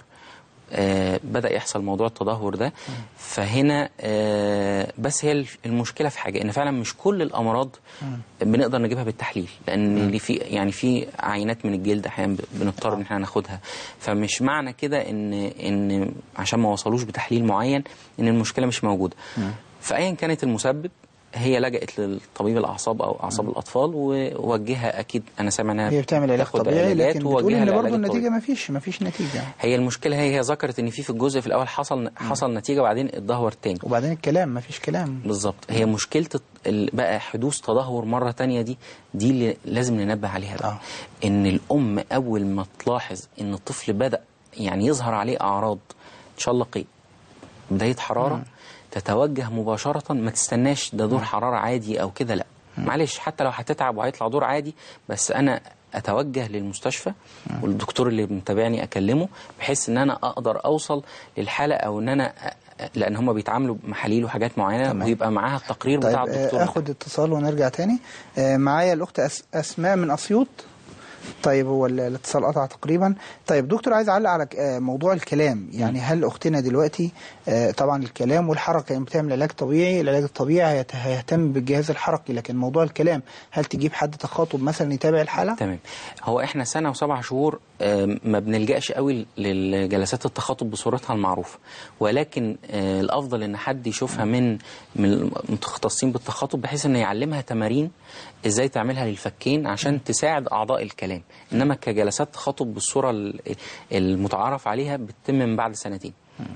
آه بدأ يحصل موضوع التدهور ده فهنا آه بس هي المشكلة في حاجة إن فعلا مش كل الأمراض بنقدر نجيبها بالتحليل لأن اللي في يعني في عينات من الجلد أحيانا بنضطر إن احنا ناخدها فمش معنى كده إن إن عشان ما وصلوش بتحليل معين إن المشكلة مش موجودة فأيا كانت المسبب هي لجأت للطبيب الأعصاب أو أعصاب الأطفال ووجهها أكيد أنا سامع إنها هي بتعمل علاج بتاخد طبيعي علاجات لكن بتقول ووجهها ان للعلاج برضه النتيجه الطبيعي. ما فيش ما فيش نتيجه هي المشكله هي هي ذكرت ان في في الجزء في الاول حصل حصل نتيجه وبعدين اتدهور تاني وبعدين الكلام ما فيش كلام بالظبط هي مشكله ال- بقى حدوث تدهور مره تانية دي دي اللي لازم ننبه عليها بقى آه. ان الام اول ما تلاحظ ان الطفل بدا يعني يظهر عليه اعراض شلقي بدايه حراره تتوجه مباشره ما تستناش ده دور حراره عادي او كده لا معلش حتى لو هتتعب وهيطلع دور عادي بس انا اتوجه للمستشفى والدكتور اللي متابعني اكلمه بحيث ان انا اقدر اوصل للحاله او ان انا أ- لان هم بيتعاملوا بمحاليل وحاجات معينه تمام. ويبقى معاها التقرير طيب بتاع آه، الدكتور اخد اتصال ونرجع تاني آه، معايا الاخت أس اسماء من اسيوط طيب هو ال- الاتصال قطع تقريبا طيب دكتور عايز اعلق على ك- آه، موضوع الكلام يعني هل اختنا دلوقتي آه، طبعا الكلام والحركه يعني بتعمل علاج طبيعي العلاج الطبيعي هيت- هيهتم بالجهاز الحركي لكن موضوع الكلام هل تجيب حد تخاطب مثلا يتابع الحاله تمام هو احنا سنه وسبع شهور آم، ما بنلجاش قوي للجلسات التخاطب بصورتها المعروفه ولكن آه، الافضل ان حد يشوفها من من المتخصصين بالتخاطب بحيث انه يعلمها تمارين ازاي تعملها للفكين عشان تساعد اعضاء الكلام انما كجلسات تخاطب بالصوره ال- المتعارف عليها بتتم من بعد سنتين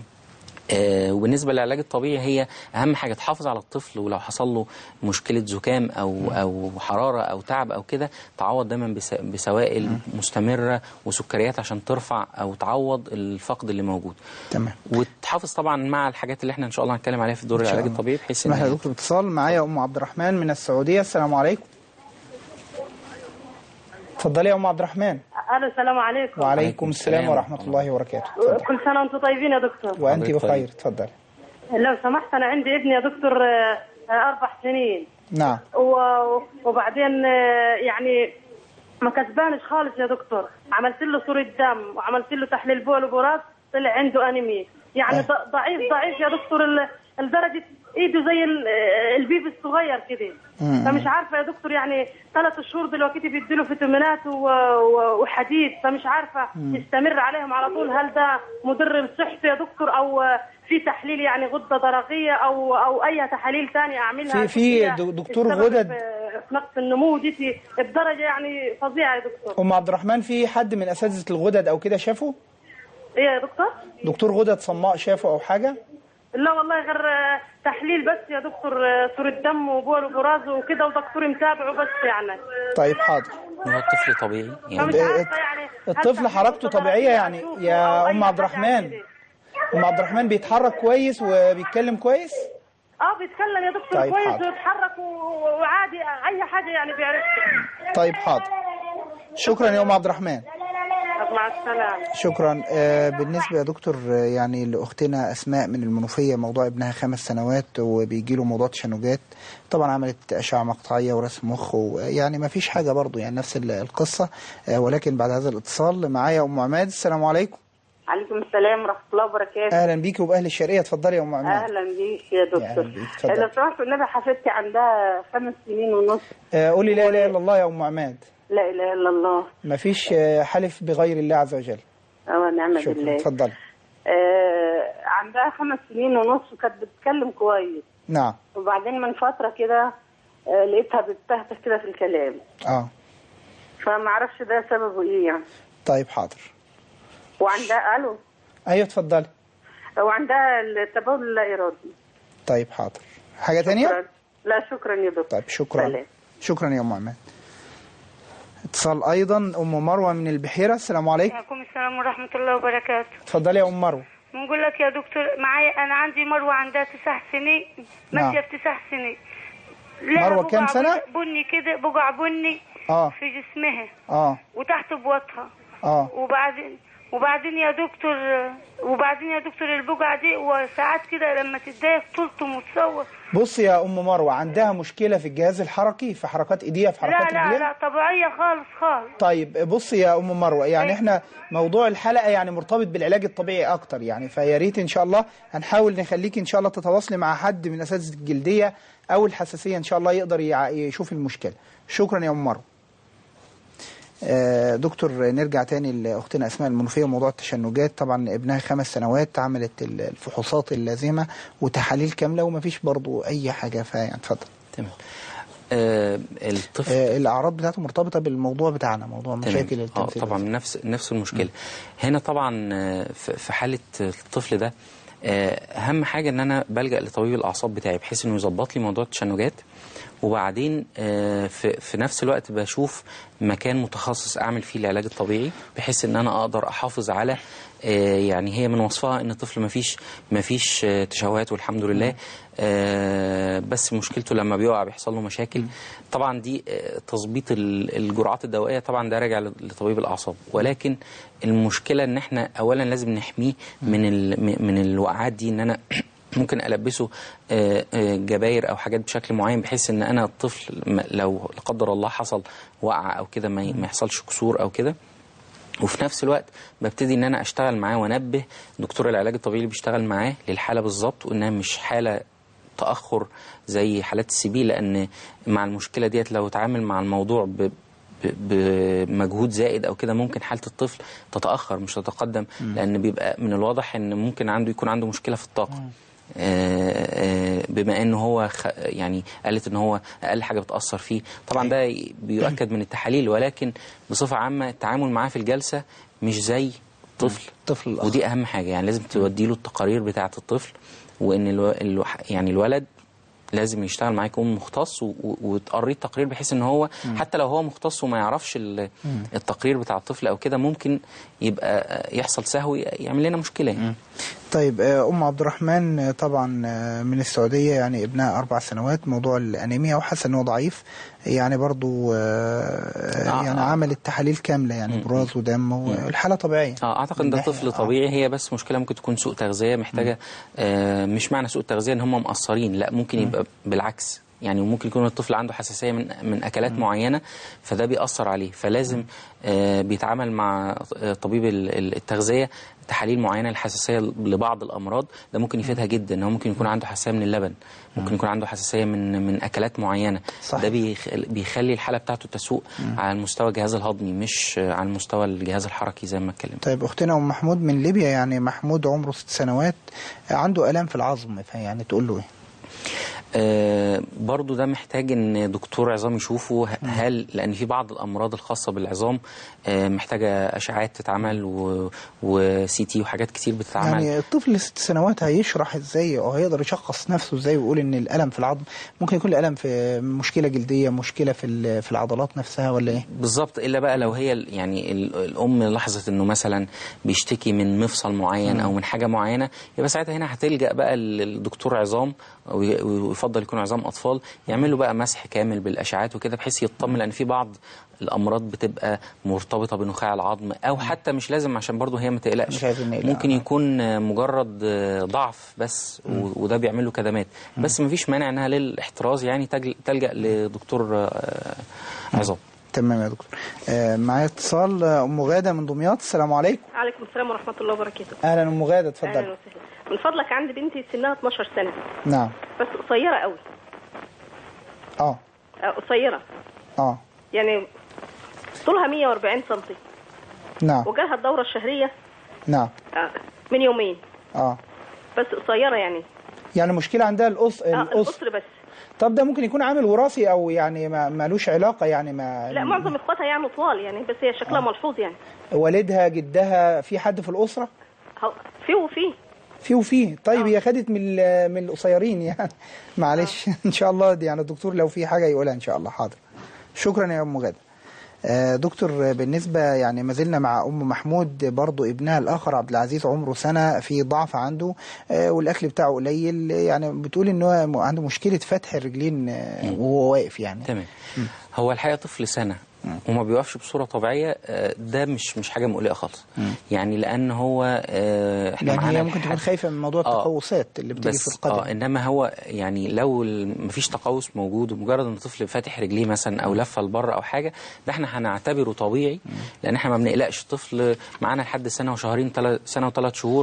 آه، وبالنسبه للعلاج الطبيعي هي اهم حاجه تحافظ على الطفل ولو حصل له مشكله زكام او او حراره او تعب او كده تعوض دايما بس- بسوائل مستمره وسكريات عشان ترفع او تعوض الفقد اللي موجود تمام وتحافظ طبعا مع الحاجات اللي احنا ان شاء الله هنتكلم عليها في دور إن شاء العلاج الله. الطبيعي بحيث اسمح لي يا ان دكتور اتصال معايا ام عبد الرحمن من السعوديه السلام عليكم اتفضلي يا ام عبد الرحمن الو السلام عليكم وعليكم السلام السلام ورحمه الله وبركاته اتفضلي. كل سنه وانتم طيبين يا دكتور وانت حضرتك بخير طيب. اتفضلي لو سمحت انا عندي ابني يا دكتور آه، آه، اربع سنين نعم و- وبعدين آه، يعني ما كسبانش خالص يا دكتور عملت له صورة دم وعملت له تحليل بول وبراز طلع عنده انيميا يعني آه. ض- ضعيف ضعيف يا دكتور ال- لدرجة ايده زي ال- البيبي الصغير كده مم. فمش عارفه يا دكتور يعني ثلاث شهور دلوقتي بيديله فيتامينات و- و- وحديد فمش عارفه يستمر عليهم على طول هل ده مضر بصحته يا دكتور او في تحليل يعني غده درقيه او او اي تحاليل ثانيه اعملها في- في هي دو- دكتور السبب غدد. في- في نقص النمو دي في- بدرجه يعني فظيعه يا دكتور ام عبد الرحمن في حد من اساتذه الغدد او كده شافه ايه يا دكتور؟ دكتور غدد صماء شافه او حاجه لا والله غير آه، تحليل بس يا دكتور آه، صورة دم وبول وبراز وكده ودكتور متابعه بس يعني طيب حاضر هو الطفل طبيعي يعني فمش عارفة يعني هل الطفل تحليل حركته غدة طبيعيه درقية يعني أشوفه يا أو أي ام عبد حاجة الرحمن كده؟ ام عبد الرحمن بيتحرك كويس وبيتكلم كويس اه بيتكلم يا دكتور طيب كويس حاضر. ويتحرك و- وعادي اي حاجه يعني بيعرفها طيب حاضر شكرا يا ام عبد الرحمن طب مع السلامه شكرا آه، بالنسبة يا دكتور آه، يعني لأختنا أسماء من المنوفية موضوع ابنها خمس سنوات وبيجي له موضوع تشنجات طبعا عملت أشعة مقطعية ورسم مخ ويعني ما فيش حاجة برضو يعني نفس ال- القصة آه، ولكن بعد هذا الاتصال معايا أم عماد السلام عليكم عليكم السلام ورحمة الله وبركاته أهلا بيكي وبأهل الشرقية اتفضلي يا أم عماد أهلا بيك يا دكتور أهلا بيك، اتفضل. لو سمحت النبي حفيدتي عندها خمس سنين ونص آه، قولي لا إله إلا الله يا أم عماد لا إله إلا الله ما فيش آه، حلف بغير الله عز وجل ونعم شكرا بالله اتفضلي آه عندها خمس سنين ونص وكانت بتتكلم كويس نعم وبعدين من فترة كده آه لقيتها بتتهته كده في الكلام اه فما اعرفش ده سببه ايه يعني طيب حاضر وعندها الو أيوه اتفضلي وعندها التبول اللا ارادي طيب حاضر حاجة تانية شكرا لا شكرا يا دكتور طيب شكرا سلام. شكرا يا ام عماد اتصال ايضا ام مروه من البحيره السلام عليكم وعليكم السلام ورحمة الله وبركاته اتفضلي يا ام مروه بنقول لك يا دكتور معايا أنا عندي مروة عندها تسع سنين نعم. ماشية في تسع سنين لها مروة كام بقع سنة؟ بني كده بقع بني اه في جسمها اه وتحت بوطها اه وبعدين وبعدين يا دكتور وبعدين يا دكتور البقع دي وساعات كده لما تتضايق تلطم وتصور بص يا ام مروه عندها مشكله في الجهاز الحركي في حركات ايديها في لا حركات لا رجليها لا طبيعية خالص خالص طيب بص يا ام مروه يعني احنا موضوع الحلقه يعني مرتبط بالعلاج الطبيعي اكتر يعني فيا ريت ان شاء الله هنحاول نخليك ان شاء الله تتواصلي مع حد من اساتذه الجلديه او الحساسيه ان شاء الله يقدر يع- يشوف المشكله شكرا يا ام مروه آه، دكتور نرجع تاني لاختنا اسماء المنوفيه موضوع التشنجات طبعا ابنها خمس سنوات عملت ال- الفحوصات اللازمه وتحاليل كامله ومفيش برضو اي حاجه فيعني اتفضل تمام آه الطفل آه، الاعراض بتاعته مرتبطه بالموضوع بتاعنا موضوع تمام. مشاكل اه التنفيذ طبعا نفس نفس المشكله هنا طبعا آه، في في حاله الطفل ده آه، اهم حاجه ان انا بلجا لطبيب الاعصاب بتاعي بحيث انه يظبط لي موضوع التشنجات وبعدين آه، في في نفس الوقت بشوف مكان متخصص اعمل فيه العلاج الطبيعي بحيث ان انا اقدر احافظ على آه، يعني هي من وصفها ان الطفل ما فيش ما فيش آه، تشوهات والحمد لله آه، بس مشكلته لما بيقع بيحصل له مشاكل طبعا دي آه، تظبيط ال- الجرعات الدوائيه طبعا ده راجع لطبيب الاعصاب ولكن المشكله ان احنا اولا لازم نحميه من ال- من الوقعات دي ان انا ممكن البسه آه، آه، جباير او حاجات بشكل معين بحيث ان انا الطفل م- لو لا قدر الله حصل وقعه او كده ما ي- ما يحصلش كسور او كده وفي نفس الوقت ببتدي ان انا اشتغل معاه وانبه دكتور العلاج الطبيعي اللي بيشتغل معاه للحاله بالظبط وانها مش حاله تاخر زي حالات السي بي لان مع المشكله ديت لو اتعامل مع الموضوع ب ب- بمجهود زائد او كده ممكن حاله الطفل تتاخر مش تتقدم لان بيبقى من الواضح ان ممكن عنده يكون عنده مشكله في الطاقه آه، آه، بما ان هو خ... يعني قالت ان هو اقل حاجه بتاثر فيه طبعا ده ي- بيؤكد من التحاليل ولكن بصفه عامه التعامل معاه في الجلسه مش زي طفل طفل الآخر. ودي اهم حاجه يعني لازم تودي له التقارير بتاعه الطفل وان الو... الو... يعني الولد لازم يشتغل معاه يكون مختص و... و- وتقريه التقرير بحيث ان هو حتى لو هو مختص وما يعرفش ال... التقرير بتاع الطفل او كده ممكن يبقى يحصل سهو يعمل لنا مشكله يعني. طيب آه، ام عبد الرحمن آه، طبعا آه، من السعوديه يعني ابنها اربع سنوات موضوع الانيميا وحاسه ان هو ضعيف يعني برضو آه، آه، يعني آه. عملت تحاليل كامله يعني براز ودم والحاله طبيعيه اه اعتقد ان ده من ناحية- طفل آه. طبيعي هي بس مشكله ممكن تكون سوء تغذيه محتاجه آه مش معنى سوء التغذيه ان هم مقصرين لا ممكن يبقى بالعكس يعني ممكن يكون الطفل عنده حساسيه من من اكلات معينه فده بيأثر عليه فلازم آه، بيتعامل مع آه، طبيب ال- ال- التغذيه تحاليل معينه للحساسيه لبعض الامراض ده ممكن يفيدها جدا ان هو ممكن يكون عنده حساسيه من اللبن ممكن يكون عنده حساسيه من من اكلات معينه صح. ده بيخ- بيخلي الحاله بتاعته تسوء على المستوى الجهاز الهضمي مش آه، على المستوى الجهاز الحركي زي ما اتكلمت طيب اختنا ام محمود من ليبيا يعني محمود عمره ست سنوات عنده الام في العظم فيعني تقول له ايه آه، برضو ده محتاج ان دكتور عظام يشوفه ه- هل لان في بعض الامراض الخاصه بالعظام آه، محتاجه اشعاعات تتعمل و- وسي تي وحاجات كتير بتتعمل يعني الطفل ست سنوات هيشرح ازاي او هيقدر يشخص نفسه ازاي ويقول ان الالم في العظم ممكن يكون الالم في مشكله جلديه مشكله في ال- في العضلات نفسها ولا ايه بالظبط الا بقى لو هي ال- يعني ال- الام لاحظت انه مثلا بيشتكي من مفصل معين او من حاجه معينه يبقى ساعتها هنا هتلجا بقى للدكتور عظام وي- ويفضل يكون عظام اطفال يعمل له بقى مسح كامل بالاشعاعات وكده بحيث يطمن لان في بعض الامراض بتبقى مرتبطه بنخاع العظم او حتى مش لازم عشان برضه هي ما تقلقش مش عايزين نقلق. ممكن يكون مجرد ضعف بس و- وده بيعمل له كدمات بس مفيش مانع انها للاحتراز يعني تج- تلجا لدكتور آه، عظام تمام يا دكتور آه معايا اتصال آه، ام غاده من دمياط السلام عليكم عليكم السلام ورحمة الله وبركاته اهلا ام غاده أهلا اتفضل وسهلا من فضلك عندي بنتي سنها 12 سنة نعم بس قصيرة قوي اه آه، قصيرة اه يعني طولها 140 سنتي نعم وجالها الدورة الشهرية نعم آه، من يومين اه بس قصيرة يعني يعني مشكله عندها القص آه القص القصر بس طب ده ممكن يكون عامل وراثي او يعني ما مالوش علاقه يعني ما لا معظم اخواتها يعني طوال يعني بس هي شكلها ملحوظ يعني والدها جدها في حد في الاسره هو- في وفي في وفي طيب هي خدت من ال- من القصيرين يعني معلش ان شاء الله دي يعني الدكتور لو في حاجه يقولها ان شاء الله حاضر شكرا يا ام غاده آه، دكتور آه، بالنسبة يعني ما زلنا مع أم محمود برضو ابنها الآخر عبد العزيز عمره سنة في ضعف عنده آه، والأكل بتاعه قليل يعني بتقول إن هو م- عنده مشكلة فتح الرجلين آه، وهو واقف يعني تمام هو الحقيقه طفل سنه وما بيوقفش بصوره طبيعيه آه، ده مش مش حاجه مقلقه خالص يعني لان هو آه، احنا يعني معانا هي ممكن تكون الحد- خايفة من موضوع آه، التقوسات اللي بتيجي بس في القدم اه انما هو يعني لو ال- مفيش تقوس موجود ومجرد ان الطفل فاتح رجليه مثلا او لفه لبره او حاجه ده احنا هنعتبره طبيعي لان احنا ما بنقلقش طفل معانا لحد سنه وشهرين تل- سنه وثلاث شهور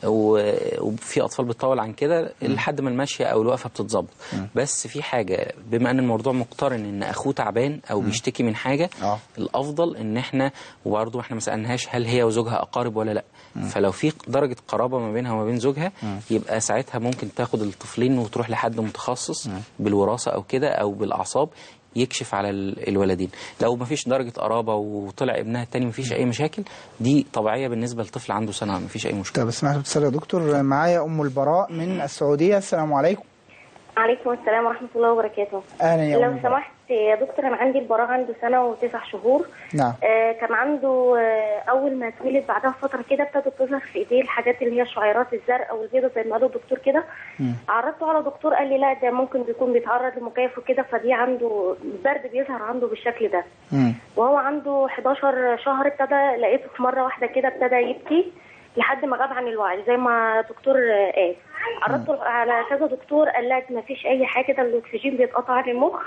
و- وفي اطفال بتطول عن كده لحد ما المشيه او الوقفه بتتظبط بس في حاجه بما ان الموضوع مقترن ان اخوه تعبان او بيشتكي من حاجه آه. الافضل ان احنا وبرضه احنا ما سالناش هل هي وزوجها اقارب ولا لا فلو في درجه قرابه ما بينها وما بين زوجها يبقى ساعتها ممكن تاخد الطفلين وتروح لحد متخصص بالوراثه او كده او بالاعصاب يكشف على ال- الولدين لو ما فيش درجه قرابه وطلع ابنها التاني ما فيش اي مشاكل دي طبيعيه بالنسبه لطفل عنده سنه ما فيش اي مشكله طب اسمعت اتصال يا دكتور معايا أم البراء من السعودية السلام عليكم عليكم السلام ورحمة الله وبركاته أهلا يا أم لو البراء. سمحت يا دكتور أنا عندي البراء عنده سنة وتسع شهور نعم آه كان عنده آه أول ما اتولد بعدها فترة كده ابتدت تظهر في إيديه الحاجات اللي هي الشعيرات الزرقاء والبيضاء زي ما قال الدكتور كده عرضته على دكتور قال لي لا ده ممكن بيكون بيتعرض لمكيف وكده فدي عنده برد بيظهر عنده بالشكل ده مم. وهو عنده 11 شهر ابتدى لقيته في مره واحده كده ابتدى يبكي لحد ما غاب عن الوعي زي ما دكتور آه، قال عرضته على كذا دكتور قال لا ما فيش اي حاجه ده الاكسجين بيتقطع عن المخ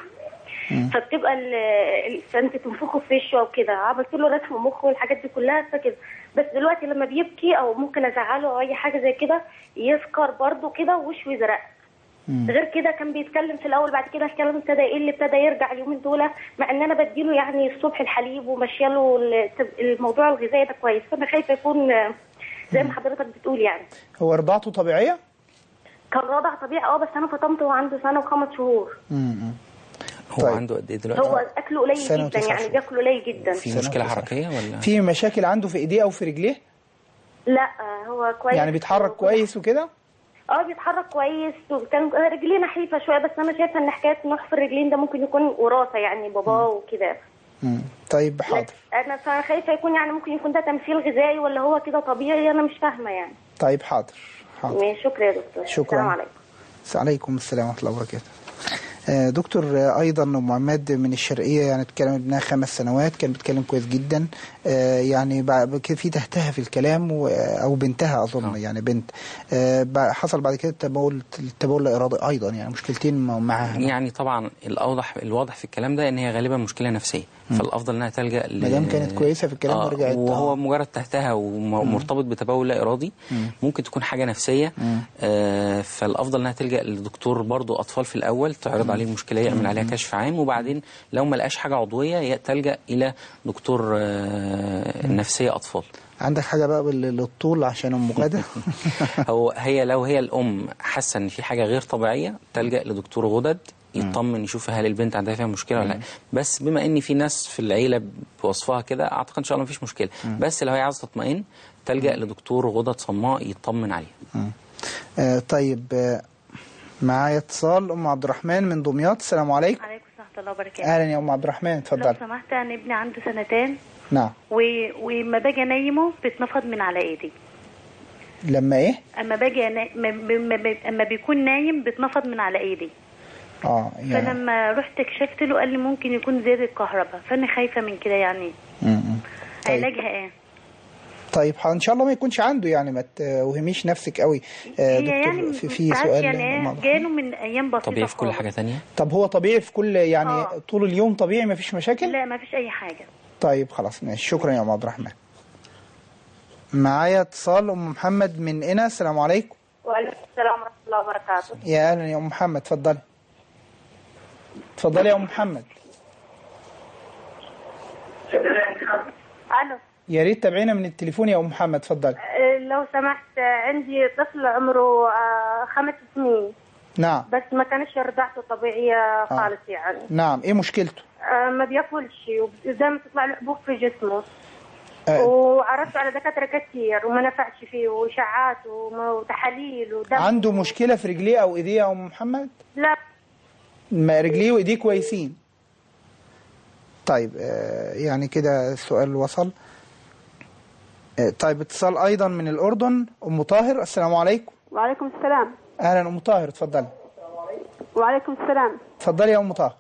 فبتبقى ال- ال- انت تنفخه في وشه او كده عملت له رسم مخ والحاجات دي كلها فكده بس دلوقتي لما بيبكي او ممكن ازعله او اي حاجه زي كده يسكر برضه كده ووشه يزرق غير كده كان بيتكلم في الاول بعد كده الكلام ابتدى يقل ابتدى يرجع اليومين دول مع ان انا بديله يعني الصبح الحليب وماشيه له الت- الموضوع الغذائي ده كويس فانا خايفه يكون آه، زي ما حضرتك بتقول يعني هو رضاعته طبيعية؟ كان رضع طبيعي اه بس انا فطمته وعنده سنه وخمس شهور مم. هو عنده قد ايه دلوقتي هو اكله قليل سنة جدا وتسع يعني شهور. بياكل قليل جدا في مشكله حركيه ولا في مشاكل عنده في ايديه او في رجليه لا آه، هو كويس يعني بيتحرك كويس وكده اه بيتحرك كويس وكان رجليه نحيفه شويه بس انا شايفه ان حكايه نحف الرجلين ده ممكن يكون وراثه يعني باباه وكده مم. طيب حاضر انا خايفه يكون يعني ممكن يكون ده تمثيل غذائي ولا هو كده طبيعي انا مش فاهمه يعني طيب حاضر حاضر شكرا يا دكتور شكرا. السلام عليكم عليكم السلام ورحمة الله وبركاته آه، دكتور آه، ايضا ام عماد من الشرقيه يعني اتكلم ابنها خمس سنوات كان بيتكلم كويس جدا آه، يعني بعد كده في تهتها في الكلام و- او بنتها اظن يعني بنت آه، بع- حصل بعد كده التبول التبول لا ارادي ايضا يعني مشكلتين م- معاها يعني طبعا الاوضح الواضح في الكلام ده ان هي غالبا مشكله نفسيه فالافضل انها تلجا ل- ما دام كانت كويسه في الكلام آه ورجعت وهو مجرد تحتها ومرتبط بتبول لا ارادي مم. ممكن تكون حاجه نفسيه مم. آه فالافضل انها تلجا لدكتور برضو اطفال في الاول تعرض عليه المشكله يعمل عليها كشف عام وبعدين لو ما لقاش حاجه عضويه ي- تلجا الى دكتور آه نفسيه اطفال عندك حاجه بقى بال- للطول عشان ام غاده هو هي لو هي الام حاسه ان في حاجه غير طبيعيه تلجا لدكتور غدد يطمن يشوف هل البنت عندها فيها مشكله ولا لا بس بما ان في ناس في العيله بوصفها كده اعتقد ان شاء الله مفيش مشكله بس لو هي عايزه تطمئن تلجا لدكتور غدد صماء يطمن عليها آه، طيب آه، معايا اتصال ام عبد الرحمن من دمياط السلام عليكم عليكم ورحمة الله وبركاته اهلا يا ام عبد الرحمن لو اتفضلي سمحت أنا ابني عنده سنتين نعم و... وما باجي انيمه بيتنفض من على ايدي لما ايه اما باجي أنا... ما... ما... ما... اما بيكون نايم بيتنفض من على ايدي اه يعني فلما رحت كشفت له قال لي ممكن يكون زيادة كهرباء فانا خايفة من كده يعني م- م. طيب. علاجها ايه طيب ح- ان شاء الله ما يكونش عنده يعني ما توهميش نفسك قوي آه، هي دكتور يعني في, في ساعات سؤال يعني لأم إيه عبد الرحمن. جاله من ايام بسيطة طبيعي في كل خالص. حاجه ثانيه طب هو طبيعي في كل يعني طول اليوم طبيعي ما فيش مشاكل لا ما فيش اي حاجة طيب خلاص ماشي شكرا يا ام عبد الرحمن معايا اتصال ام محمد من هنا السلام عليكم وعليكم السلام ورحمة الله وبركاته يا اهلا يا ام محمد اتفضلي اتفضلي يا ام محمد ألو يا ريت تابعينا من التليفون يا ام محمد اتفضلي آه، لو سمحت آه، عندي طفل عمره آه، خمس سنين نعم بس ما كانش رضعته طبيعية خالص يعني نعم ايه مشكلته آه، ما بياكلش ودايما تطلع له حبوب في جسمه آه. وعرضت على دكاترة كتير وما نفعش فيه وإشاعات وم- وتحاليل ودم عنده مشكله في رجليه او ايديه يا ام محمد لا ما رجليه وايديه كويسين طيب آه، يعني كده السؤال وصل آه، طيب اتصال ايضا من الاردن ام طاهر السلام عليكم وعليكم السلام اهلا ام طاهر اتفضلي وعليكم السلام اتفضلي يا ام طاهر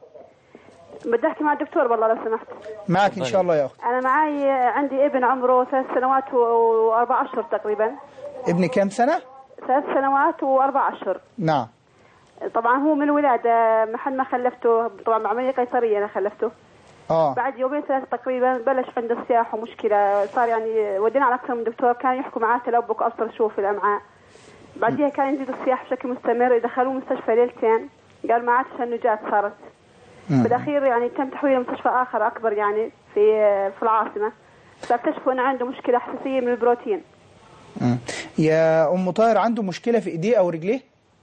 بدي احكي مع الدكتور والله لو سمحت معك ان شاء الله يا اخت انا معي عندي ابن عمره ثلاث سنوات و- واربع اشهر تقريبا ابني كام سنه ثلاث سنوات واربع اشهر نعم طبعا هو من الولاده محل ما خلفته طبعا بعمليه قيصريه انا خلفته اه بعد يومين ثلاثه تقريبا بلش عنده صياح ومشكله صار يعني ودينا على اكثر من دكتور كان يحكوا معاه تلبك واصل شوف في الامعاء بعديها كان يزيد الصياح بشكل مستمر دخلوه مستشفى ليلتين قال ما عاد تشنجات صارت مم. بالاخير يعني تم تحويله لمستشفى اخر اكبر يعني في في العاصمه فاكتشفوا انه عنده مشكله حساسيه من البروتين مم. يا ام طاهر عنده مشكله في ايديه او رجليه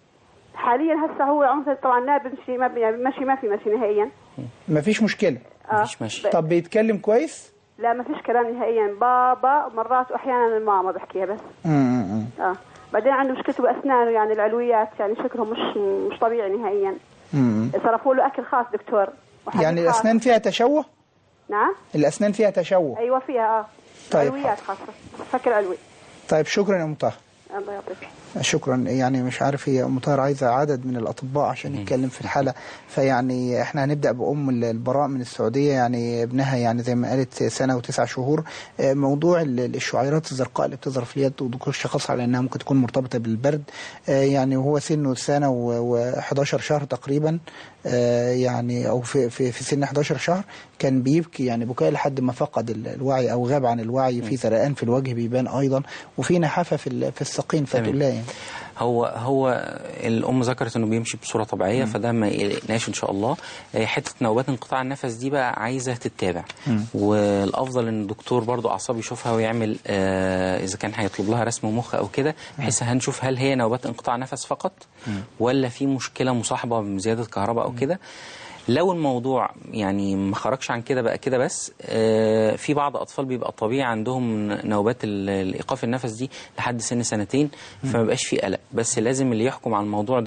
حاليا هسه هو عمره طبعا لا بمشي ما بي- ماشي ما في ماشي نهائيا مفيش مشكله آه. ماشي طب بيتكلم كويس لا ما فيش كلام نهائيا بابا مرات واحيانا ماما بحكيها بس مم. اه بعدين عنده مشكلته باسنانه يعني العلويات يعني شكله مش مش طبيعي نهائيا مم. صرفوا له اكل خاص دكتور وحديد يعني خاص. الاسنان فيها تشوه نعم الاسنان فيها تشوه ايوه فيها اه طيب، علويات خاصه فك العلوي طيب شكرا يا ام طاهر الله يعطيك شكرا يعني مش عارف هي ام طاهر عايزه عدد من الاطباء عشان يتكلم في الحاله فيعني احنا هنبدا بام البراء من السعوديه يعني ابنها يعني زي ما قالت سنه وتسع شهور آه، موضوع ال- الشعيرات الزرقاء اللي بتظهر في اليد وذكور شخص على انها ممكن تكون مرتبطه بالبرد آه، يعني وهو سنه سنه و11 شهر تقريبا آه، يعني او في في في سن 11 شهر كان بيبكي يعني بكاء لحد ما فقد ال- الوعي او غاب عن الوعي في زرقان في الوجه بيبان ايضا وفي نحافه في ال- في الساقين فتقول لها يعني هو هو الام ذكرت انه بيمشي بصوره طبيعيه مم. فده ما يقلقناش ان شاء الله آه، حته نوبات انقطاع النفس دي بقى عايزه تتابع مم. والافضل ان الدكتور برضو اعصاب يشوفها ويعمل آه اذا كان هيطلب لها رسم مخ او كده بحيث هنشوف هل هي نوبات انقطاع نفس فقط ولا في مشكله مصاحبه بزياده كهرباء او كده لو الموضوع يعني ما خرجش عن كده بقى كده بس آه، في بعض اطفال بيبقى طبيعي عندهم نوبات ال- الايقاف النفس دي لحد سن سنتين فما بقاش في قلق بس لازم اللي يحكم على الموضوع ده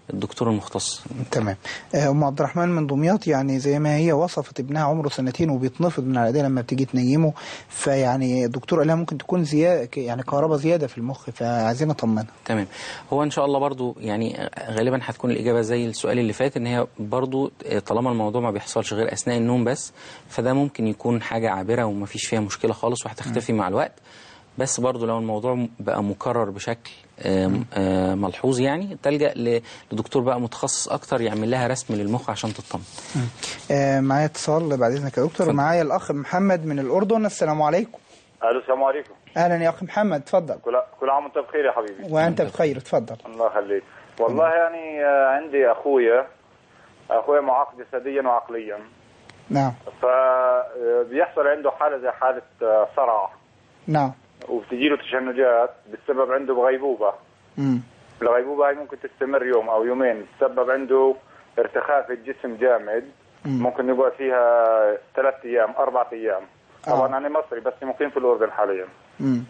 الدكتور المختص تمام آه، ام عبد الرحمن من دمياط يعني زي ما هي وصفت ابنها عمره سنتين وبيتنفض من العيادة لما بتيجي تنيمه فيعني الدكتور قال لها ممكن تكون زياده يعني كهرباء زياده في المخ فعايزين نطمنها تمام هو ان شاء الله برضو يعني غالبا هتكون الاجابه زي السؤال اللي فات ان هي برضو طالما الموضوع ما بيحصلش غير اثناء النوم بس فده ممكن يكون حاجه عابره وما فيش فيها مشكله خالص وهتختفي مع الوقت بس برضو لو الموضوع بقى مكرر بشكل آم، آم، ملحوظ يعني تلجا ل- لدكتور بقى متخصص اكتر يعمل لها رسم للمخ عشان تطمن آه، معايا اتصال بعد اذنك يا دكتور معايا الاخ محمد من الاردن السلام عليكم الو السلام عليكم اهلا يا اخ محمد اتفضل كل كل عام وانت بخير يا حبيبي وانت بخير اتفضل الله يخليك والله يعني آه، عندي اخويا اخويا معاق جسديا وعقليا نعم فبيحصل عنده حاله زي حاله آه، صرع نعم وبتجيله تشنجات بتسبب عنده بغيبوبه مم. الغيبوبه هاي ممكن تستمر يوم او يومين تسبب عنده ارتخاء في الجسم جامد مم. ممكن يقعد فيها ثلاث ايام اربع ايام آه. طبعا انا مصري بس مقيم في الاردن حاليا مم.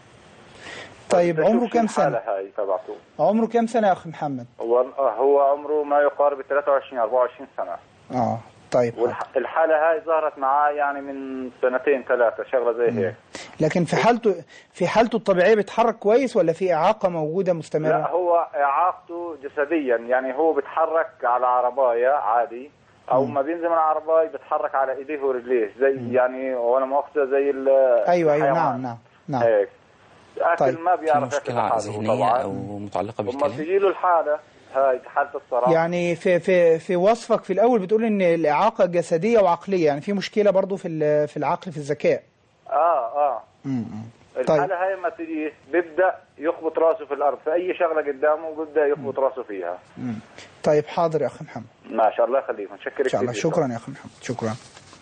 طيب عمره كام سنه الحاله هاي تبعته عمره كام سنه يا اخ محمد هو هو عمره ما يقارب 23 24 سنه اه طيب والحاله هاي ظهرت معاه يعني من سنتين ثلاثه شغله زي هيك لكن في حالته في حالته الطبيعيه بيتحرك كويس ولا في اعاقه موجوده مستمره لا هو اعاقته جسديا يعني هو بيتحرك على عربايه عادي او ما بينزل من العربايه بيتحرك على ايديه ورجليه زي يعني وانا مؤاخذه زي ال- ايوه ايوه الحيوان. نعم نعم نعم هيك اكل طيب. ما في بيعرف ياكل مشكله لحاله ذهنيه طبعا او متعلقه وما بالكلام تجي له الحاله هاي حاله الصرع يعني في في في وصفك في الاول بتقول ان الاعاقه جسديه وعقليه يعني في مشكله برضو في ال- في العقل في الذكاء اه اه مم. الحاله هاي ما تجي بيبدا يخبط راسه في الارض في اي شغله قدامه بيبدا يخبط راسه فيها مم. طيب حاضر يا اخ محمد ما شاء الله يخليك متشكر ان شاء الله كثير شكرا يا اخ محمد شكرا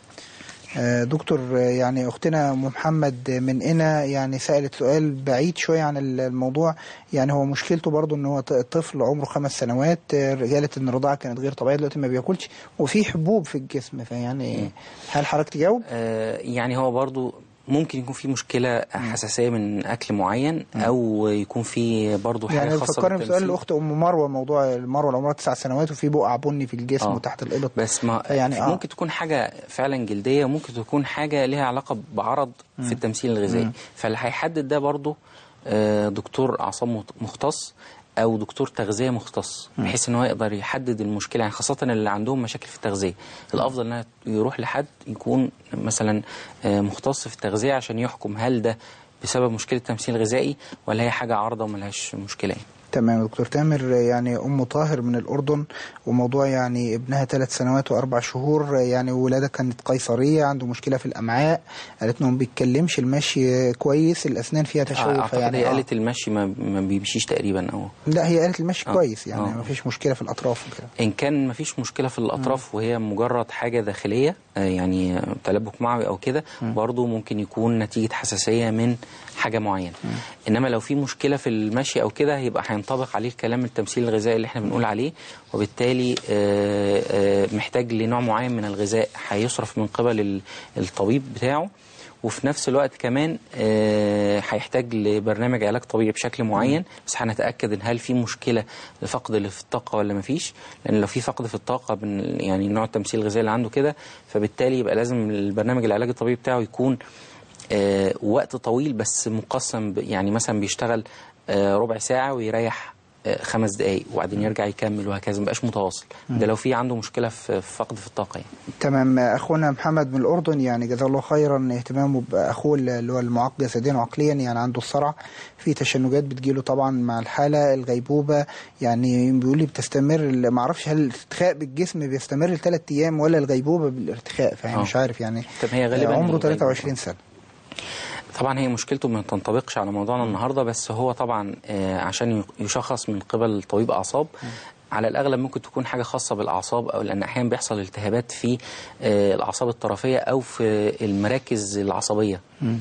آه، دكتور آه، يعني اختنا ام محمد من هنا يعني سالت سؤال بعيد شويه عن ال- الموضوع يعني هو مشكلته برضو ان هو ط- طفل عمره خمس سنوات آه، قالت ان الرضاعه كانت غير طبيعيه دلوقتي ما بياكلش وفي حبوب في الجسم فيعني هل حضرتك تجاوب؟ آه، يعني هو برضو ممكن يكون في مشكلة حساسية من أكل معين أو يكون في برضو حاجة يعني خاصة فكرني بسؤال بالتمثيل. الاخت ام مروه موضوع مروه اللي عمرها تسع سنوات وفي بقع بني في الجسم آه. وتحت الابط بس ما يعني يعني آه. ممكن تكون حاجة فعلا جلدية وممكن تكون حاجة ليها علاقة بعرض في التمثيل الغذائي مم. فاللي هيحدد ده برضو آه، دكتور أعصاب مت- مختص أو دكتور تغذية مختص مم. بحيث إن هو يقدر يحدد المشكلة يعني خاصة اللي عندهم مشاكل في التغذية الأفضل إنه يروح لحد يكون مثلا آه، مختص في التغذية عشان يحكم هل ده بسبب مشكلة تمثيل غذائي ولا هي حاجة عارضة وملهاش مشكلة يعني. تمام دكتور تامر يعني ام طاهر من الاردن وموضوع يعني ابنها ثلاث سنوات واربع شهور يعني ولاده كانت قيصريه عنده مشكله في الامعاء قالت انه ما بيتكلمش المشي كويس الاسنان فيها تشوه أعتقد فيعني هي آه. قالت المشي ما, ما بيمشيش تقريبا أو لا هي قالت المشي آه. كويس يعني آه. ما فيش مشكله في الاطراف وكده ان كان مفيش مشكله في الاطراف وهي مجرد حاجه داخليه آه، يعني آه، تلبك معوي او كده برضو ممكن يكون نتيجه حساسيه من حاجه معينه انما لو في مشكله في المشي او كده يبقى هينطبق عليه الكلام التمثيل الغذائي اللي احنا بنقول عليه وبالتالي آه، آه، محتاج لنوع معين من الغذاء هيصرف من قبل ال- الطبيب بتاعه وفي نفس الوقت كمان آه، هيحتاج لبرنامج علاج طبيعي بشكل معين بس هنتاكد ان هل في مشكله لفقد اللي في الطاقه ولا ما فيش لان لو في فقد في الطاقه من يعني نوع التمثيل الغذائي اللي عنده كده فبالتالي يبقى لازم البرنامج العلاج الطبيعي بتاعه يكون آه، وقت طويل بس مقسم ب- يعني مثلا بيشتغل آه، ربع ساعه ويريح آه، خمس دقائق وبعدين يرجع يكمل وهكذا مبقاش متواصل ده لو في عنده مشكله في في فقد في الطاقه يعني. تمام اخونا محمد من الاردن يعني جزاه الله خيرا اهتمامه باخوه اللي هو المعاق جسديا وعقليا يعني عنده الصرع في تشنجات بتجيله طبعا مع الحاله الغيبوبه يعني بيقول لي بتستمر ما اعرفش هل الارتخاء بالجسم بيستمر لثلاث ايام ولا الغيبوبه بالارتخاء فانا آه. مش عارف يعني طب هي غالبا عمره الغيبوبة. 23 سنه طبعا هي مشكلته ما تنطبقش على موضوعنا النهارده بس هو طبعا آه، عشان يشخص من قبل طبيب اعصاب على الاغلب ممكن تكون حاجه خاصه بالاعصاب او لان احيانا بيحصل التهابات في آه، الاعصاب الطرفيه او في المراكز العصبيه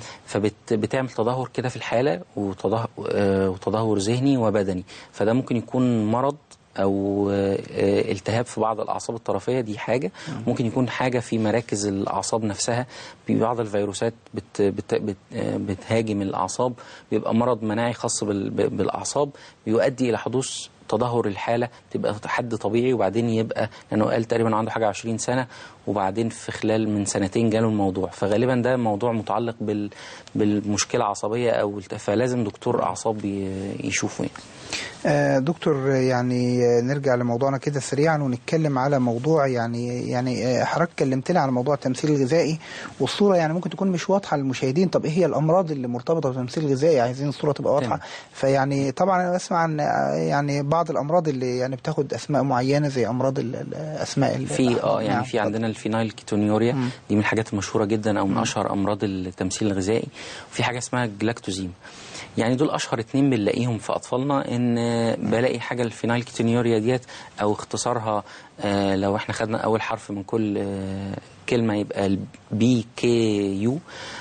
فبتعمل تدهور كده في الحاله وتدهور, وتدهور ذهني وبدني فده ممكن يكون مرض او آه، آه، التهاب في بعض الاعصاب الطرفيه دي حاجه ممكن يكون حاجه في مراكز الاعصاب نفسها في بعض الفيروسات بت بت بت آه، بتهاجم الاعصاب بيبقى مرض مناعي خاص بال- ب- بالاعصاب بيؤدي الى حدوث تدهور الحاله تبقى حد طبيعي وبعدين يبقى لانه قال تقريبا عنده حاجه 20 سنه وبعدين في خلال من سنتين جاله الموضوع فغالبا ده موضوع متعلق بال بالمشكله عصبيه او الت- فلازم دكتور اعصاب ي- يشوفه يعني. آه، دكتور يعني آه، نرجع لموضوعنا كده سريعا ونتكلم على موضوع يعني يعني آه، حضرتك كلمتنا على موضوع التمثيل الغذائي والصوره يعني ممكن تكون مش واضحه للمشاهدين طب ايه هي الامراض اللي مرتبطه بالتمثيل الغذائي عايزين الصوره تبقى واضحه تمام. فيعني طبعا انا بسمع عن آه، يعني بعض الامراض اللي يعني بتاخد اسماء معينه زي امراض ال- ال- اسماء ال- في اه يعني نعم. في عندنا الفينايل كيتونيوريا دي من الحاجات المشهوره جدا او من اشهر امراض التمثيل الغذائي وفي حاجه اسمها الجلاكتوزيم يعني دول اشهر اتنين بنلاقيهم في اطفالنا ان آه، بلاقي حاجه الفينايل كيتونيوريا ديت او اختصارها آه، لو احنا خدنا اول حرف من كل آه، كلمه يبقى البي كي يو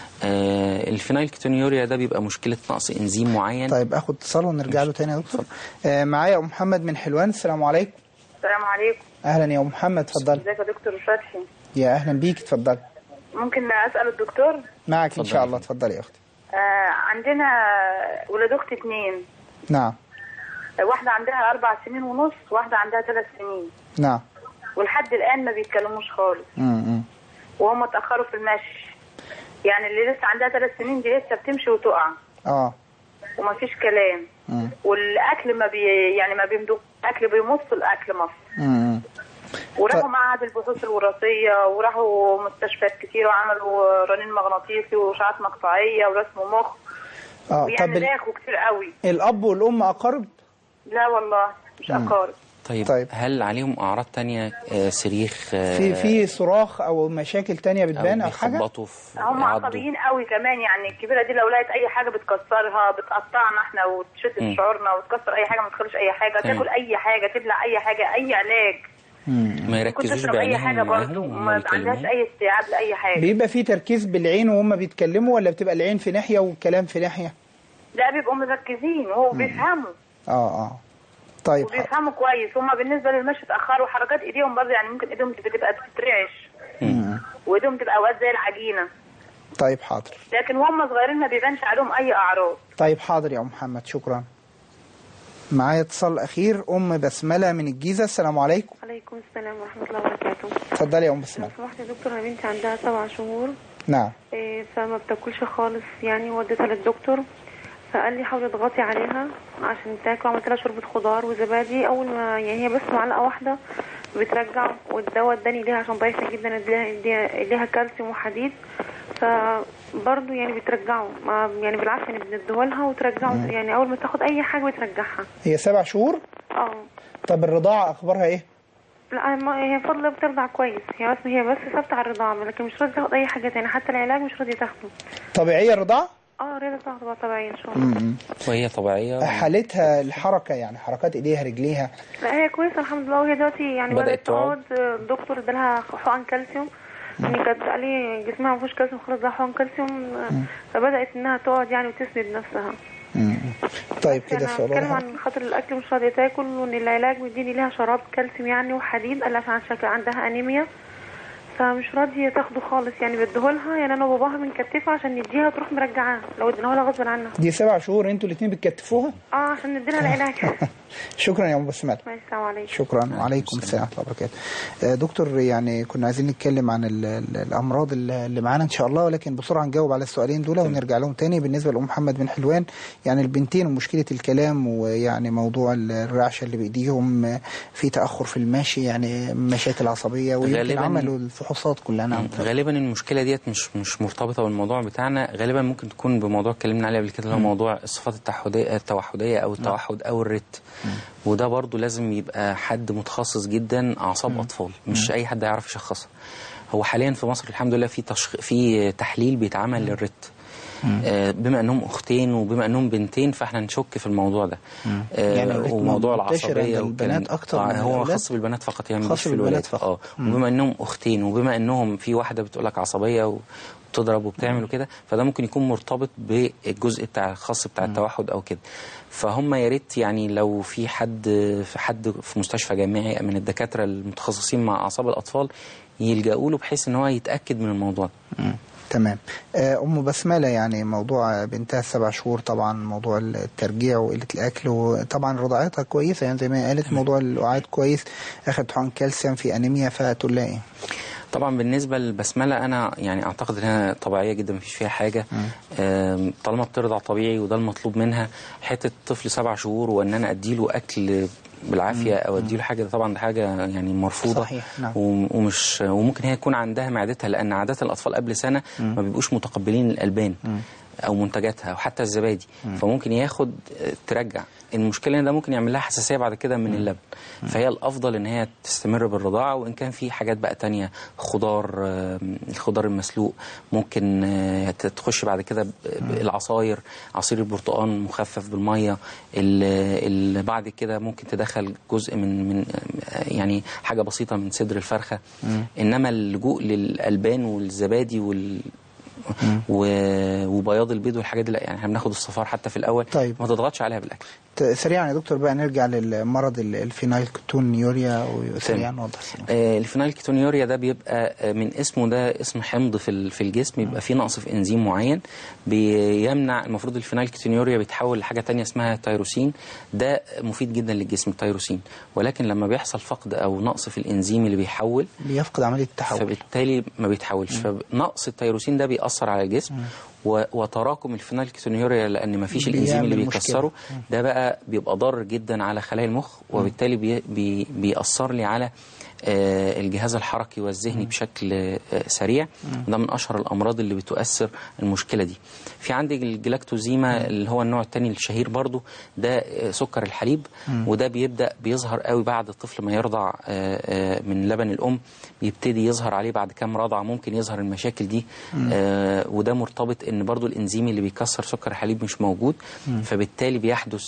الفينايل كيتونيوريا ده بيبقى مشكله نقص انزيم معين طيب اخد اتصال ونرجع له تاني يا دكتور آه، معايا ام محمد من حلوان السلام عليكم السلام عليكم اهلا يا ام محمد اتفضلي ازيك يا دكتور فتحي يا اهلا بيك اتفضلي ممكن اسال الدكتور معك ان شاء الله اتفضلي يا اختي آه عندنا ولاد اختي اتنين نعم واحده عندها اربع سنين ونص واحده عندها ثلاث سنين نعم ولحد الان ما بيتكلموش خالص امم وهم اتاخروا في المشي يعني اللي لسه عندها ثلاث سنين دي لسه بتمشي وتقع اه وما فيش كلام مم. والاكل ما بي يعني ما بيمدوك اكل بيمص الاكل مص مم. وراحوا معهد البحوث الوراثيه وراحوا مستشفيات كتير وعملوا رنين مغناطيسي واشعات مقطعيه ورسم مخ اه طب يعني ال- داخوا كتير قوي الاب والام اقارب لا والله مش مم. اقارب طيب, طيب هل عليهم اعراض تانية آه، صريخ آه، في في صراخ او مشاكل تانية بتبان او حاجه بيخبطوا في هم يعضوا عصبيين قوي كمان يعني الكبيره دي لو لقت اي حاجه بتكسرها بتقطعنا احنا وتشتت مم. شعورنا وتكسر اي حاجه ما تخليش اي حاجه تمام. تاكل اي حاجه تبلع اي حاجه اي علاج ما كنت يركزوش تشرب اي حاجه بعينيهم برضه معاهم ما وما عندهاش بيكلموهم اي استيعاب لاي حاجه بيبقى في تركيز بالعين وهم بيتكلموا ولا بتبقى العين في ناحيه والكلام في ناحيه لا بيبقوا مركزين وهو بيفهموا اه اه طيب حاضر. وبيفهموا كويس هما بالنسبه للمشي اتاخروا حركات ايديهم برضه يعني ممكن ايديهم تبقى بتترعش مم. وايديهم تبقى اوقات زي العجينه طيب حاضر لكن وهم صغيرين ما بيبانش عليهم اي اعراض طيب حاضر يا ام محمد شكرا معايا اتصال اخير ام بسمله من الجيزه السلام عليكم عليكم السلام ورحمة الله وبركاته اتفضلي يا ام لو بسمله سمحت يا دكتور أنا بنتي عندها سبع شهور نعم إيه، فما بتاكلش خالص يعني وديتها للدكتور فقال لي حاولي اضغطي عليها عشان تاكل عملت لها شوربة خضار وزبادي أول ما يعني هي بس معلقة واحدة بترجع والدواء اداني ليها عشان ضعيفة جدا اديها اديها- اديها كالسيوم وحديد فبرضه يعني بترجعه ما يعني بالعافية يعني بنديهولها وترجعه مم. يعني أول ما تاخد أي حاجة بترجعها هي سبع شهور اه طب الرضاعه اخبارها ايه لا ما هي فضل بترضع كويس هي بس هي بس ثابته على الرضاعه لكن مش راضيه تاخد اي حاجه تاني حتى العلاج مش راضيه تاخده طبيعيه الرضاعه اه رضا تاخده طبيعي ان شاء الله مم. وهي طبيعيه حالتها الحركه يعني حركات ايديها رجليها لا هي كويسه الحمد لله وهي دلوقتي يعني بدأت بدات تقعد الدكتور ادالها حقن كالسيوم يعني كانت قال لي جسمها ما فيهوش كالسيوم خلاص ده حقن كالسيوم فبدات انها تقعد يعني وتسند نفسها طيب كده انا السؤال بتكلم واضح عن خاطر الاكل مش راضيه تاكل وان العلاج مديني ليها شراب كالسيوم يعني وحديد قال لي عشان شكل عندها انيميا فمش راضيه تاخده خالص يعني بديهولها يعني انا وباباها بنكتفها عشان نديها تروح مرجعاه لو اديناها لها غصب عنها دي سبع شهور انتوا الاثنين بتكتفوها اه عشان نديلها العلاج شكرا يا ام بسمله ماشي السلام عليكم شكرا وعليكم السلام ورحمه الله وبركاته آه، دكتور يعني كنا عايزين نتكلم عن ال- ال- الامراض اللي اللي معانا ان شاء الله ولكن بسرعه نجاوب على السؤالين دول ونرجع لهم تاني بالنسبه لام محمد بن حلوان يعني البنتين ومشكله الكلام ويعني موضوع الرعشه اللي بايديهم آه، في تاخر في المشي يعني مشاكل عصبيه ويمكن غالباً- عملوا الفحوصات كلها نعم غالبا المشكله ديت مش مش مرتبطه بالموضوع بتاعنا غالبا ممكن تكون بموضوع اتكلمنا عليه قبل كده اللي هو مم. موضوع الصفات التوحديه التوحديه او التوحد او الرت وده برضو لازم يبقى حد متخصص جدا اعصاب اطفال مش اي حد يعرف يشخصها هو حاليا في مصر الحمد لله في تشخ... في تحليل بيتعمل للرت آه، بما انهم اختين وبما انهم بنتين فاحنا نشك في الموضوع ده آه، يعني الريتم وموضوع منتشر العصبيه عند البنات والكلام- أكتر آه، من هو الأولاد؟ خاص بالبنات فقط يعني خاص مش في بالبنات الولاد فقط. اه مم. وبما انهم اختين وبما انهم في واحده بتقول لك عصبيه وبتضرب وبتعمل وكده فده ممكن يكون مرتبط بالجزء بتاع الخاص بتاع التوحد او كده فهم يا ريت يعني لو في حد في حد في مستشفى جامعي من الدكاتره المتخصصين مع اعصاب الاطفال يلجأوا له بحيث ان هو يتاكد من الموضوع ده تمام آه، ام بسمله يعني موضوع بنتها السبع شهور طبعا موضوع الترجيع وقله الاكل وطبعا رضاعتها كويسه يعني زي ما هي قالت موضوع الوعاد كويس اخذت حقن كالسيوم في انيميا فتقول لها ايه؟ طبعا بالنسبه للبسمله انا يعني اعتقد انها طبيعيه جدا مفيش فيها حاجه آم، طالما بترضع طبيعي وده المطلوب منها حته طفل سبع شهور وان انا اديله اكل بالعافيه او اديله حاجه ده طبعا ده حاجه يعني مرفوضه صحيح، نعم. وم- ومش وممكن هي يكون عندها معدتها لان عاده الاطفال قبل سنه ما بيبقوش متقبلين الالبان او منتجاتها او حتى الزبادي فممكن ياخد آه، ترجع المشكله ان ده ممكن يعمل لها حساسيه بعد كده من اللبن فهي الافضل ان هي تستمر بالرضاعه وان كان في حاجات بقى تانية خضار آه، الخضار المسلوق ممكن آه، تخش بعد كده ب- ب- العصاير عصير البرتقال مخفف بالميه اللي بعد كده ممكن تدخل جزء من من آه، يعني حاجه بسيطه من صدر الفرخه انما اللجوء للالبان والزبادي وال و- وبياض البيض والحاجات دي لا يعني احنا بناخد الصفار حتى في الاول طيب. ما تضغطش عليها بالاكل ت- سريعا يا دكتور بقى نرجع للمرض ال- الفينايلكتونيوريا وسريعا نوضح آه، الفينايل كيتونيوريا ده بيبقى آه، من اسمه ده اسم حمض في ال- في الجسم يبقى فيه نقص في انزيم معين بيمنع المفروض الفينايل كيتونيوريا بيتحول لحاجه تانية اسمها تيروسين ده مفيد جدا للجسم التيروسين ولكن لما بيحصل فقد او نقص في الانزيم اللي بيحول بيفقد عمليه التحول فبالتالي ما بيتحولش فنقص التيروسين ده بيأثر على الجسم و- وتراكم الفينايل كيتونيوريا لان ما فيش الانزيم اللي بيعمل مشكلة. بيكسره ده بقى بيبقى ضار جدا على خلايا المخ وبالتالي بي بي بيأثر لي على آه، الجهاز الحركي والذهني بشكل آه، سريع ده من اشهر الامراض اللي بتؤثر المشكله دي في عندي الجلاكتوزيما اللي هو النوع الثاني الشهير برضو ده آه، سكر الحليب مم. وده بيبدا بيظهر قوي بعد الطفل ما يرضع آه، آه، من لبن الام بيبتدي يظهر عليه بعد كام رضعه ممكن يظهر المشاكل دي مم. آه، وده مرتبط ان برضو الانزيم اللي بيكسر سكر الحليب مش موجود مم. فبالتالي بيحدث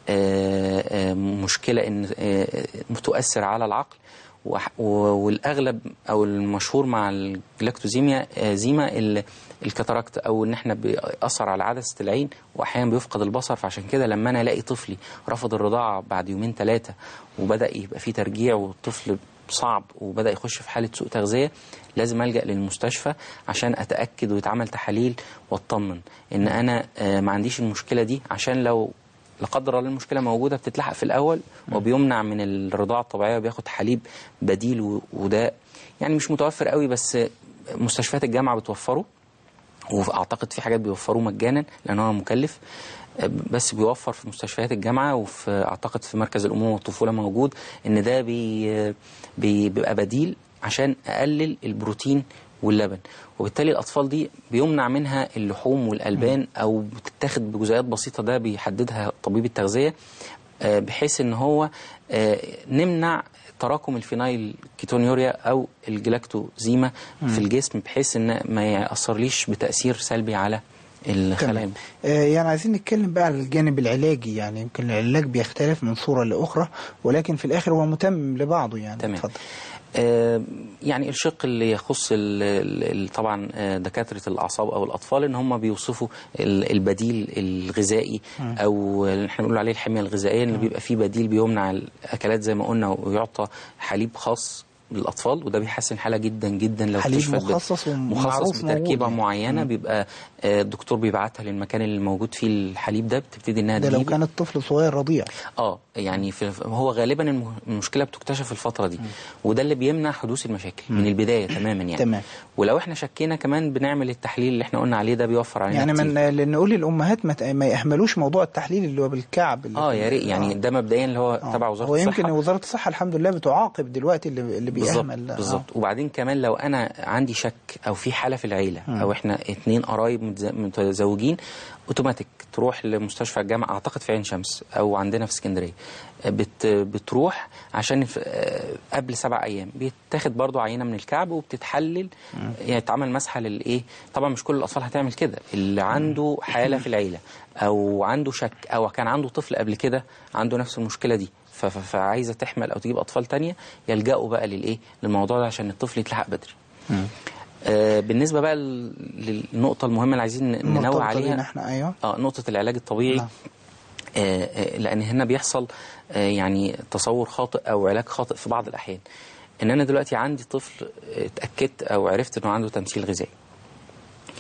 آه، آه، مشكله ان آه، تؤثر على العقل وح- و- والاغلب او المشهور مع الجلاكتوزيميا آه، زيما ال- الكاتاراكت او ان احنا بيأثر على عدسه العين واحيانا بيفقد البصر فعشان كده لما انا الاقي طفلي رفض الرضاعه بعد يومين ثلاثه وبدا يبقى فيه ترجيع والطفل صعب وبدا يخش في حاله سوء تغذيه لازم الجا للمستشفى عشان اتاكد ويتعمل تحاليل واطمن ان انا آه، ما عنديش المشكله دي عشان لو لا قدر الله المشكله موجوده بتتلحق في الاول وبيمنع من الرضاعه الطبيعيه وبياخد حليب بديل و- وده يعني مش متوفر قوي بس مستشفيات الجامعه بتوفره واعتقد في حاجات بيوفروه مجانا لان هو مكلف بس بيوفر في مستشفيات الجامعه وفي اعتقد في مركز الامومه والطفوله موجود ان ده بي بي بيبقى بديل عشان اقلل البروتين واللبن وبالتالي الاطفال دي بيمنع منها اللحوم والالبان او بتتاخد بجزيئات بسيطه ده بيحددها طبيب التغذيه آه، بحيث ان هو آه، نمنع تراكم الفينايل كيتونيوريا او الجلاكتوزيما مم. في الجسم بحيث ان ما ياثرليش بتاثير سلبي على الخلايا آه، يعني عايزين نتكلم بقى على الجانب العلاجي يعني يمكن العلاج بيختلف من صورة لأخرى ولكن في الآخر هو متمم لبعضه يعني تمام. اتفضل. آه، يعني الشق اللي يخص ال- ال- ال- طبعا آه، دكاتره الاعصاب او الاطفال ان هم بيوصفوا ال- البديل الغذائي مم. او اللي احنا بنقول عليه الحميه الغذائيه اللي بيبقى فيه بديل بيمنع الاكلات زي ما قلنا ويعطى حليب خاص للاطفال وده بيحسن الحاله جدا جدا لو حليب اكتشفت ب- مخصص ومعروف مخصص بتركيبه موجود يعني. معينه مم. بيبقى آه، الدكتور بيبعتها للمكان اللي موجود فيه الحليب ده بتبتدي انها ده لو تجيب كان الطفل صغير رضيع اه يعني في هو غالبا الم- المشكله بتكتشف في الفتره دي وده اللي بيمنع حدوث المشاكل من البدايه تماما يعني تمام. ولو احنا شكينا كمان بنعمل التحليل اللي احنا قلنا عليه ده بيوفر علينا يعني كتير. من لأن نقول للأمهات ما ت- ما يحملوش موضوع التحليل اللي هو بالكعب اللي اه يا ريت يعني ده مبدئيا اللي هو تبع وزاره هو يمكن الصحه وزارة الصحة الحمد لله بتعاقب دلوقتي اللي, اللي بالظبط بيهمل ده. آه. بالظبط وبعدين كمان لو انا عندي شك او في حاله في العيله مم. او احنا اتنين قرايب متز- متزوجين اوتوماتيك تروح لمستشفى الجامعه اعتقد في عين شمس او عندنا في اسكندريه بت بتروح عشان في آه، قبل سبع ايام بيتاخد برضو عينه من الكعب وبتتحلل يعني تعمل مسحه للايه طبعا مش كل الاطفال هتعمل كده اللي عنده حاله في العيله او عنده شك او كان عنده طفل قبل كده عنده نفس المشكله دي ف- ف- فعايزه تحمل او تجيب اطفال تانية يلجأوا بقى للايه للموضوع ده عشان الطفل يتلحق بدري آه بالنسبه بقى لل- للنقطه المهمه اللي عايزين ننوه مرتبطة عليها بينا احنا ايوه اه نقطة العلاج الطبيعي نعم. آه آه، لأن هنا بيحصل آه يعني تصور خاطئ أو علاج خاطئ في بعض الأحيان إن أنا دلوقتي عندي طفل آه، اتأكدت أو عرفت إنه عنده تمثيل غذائي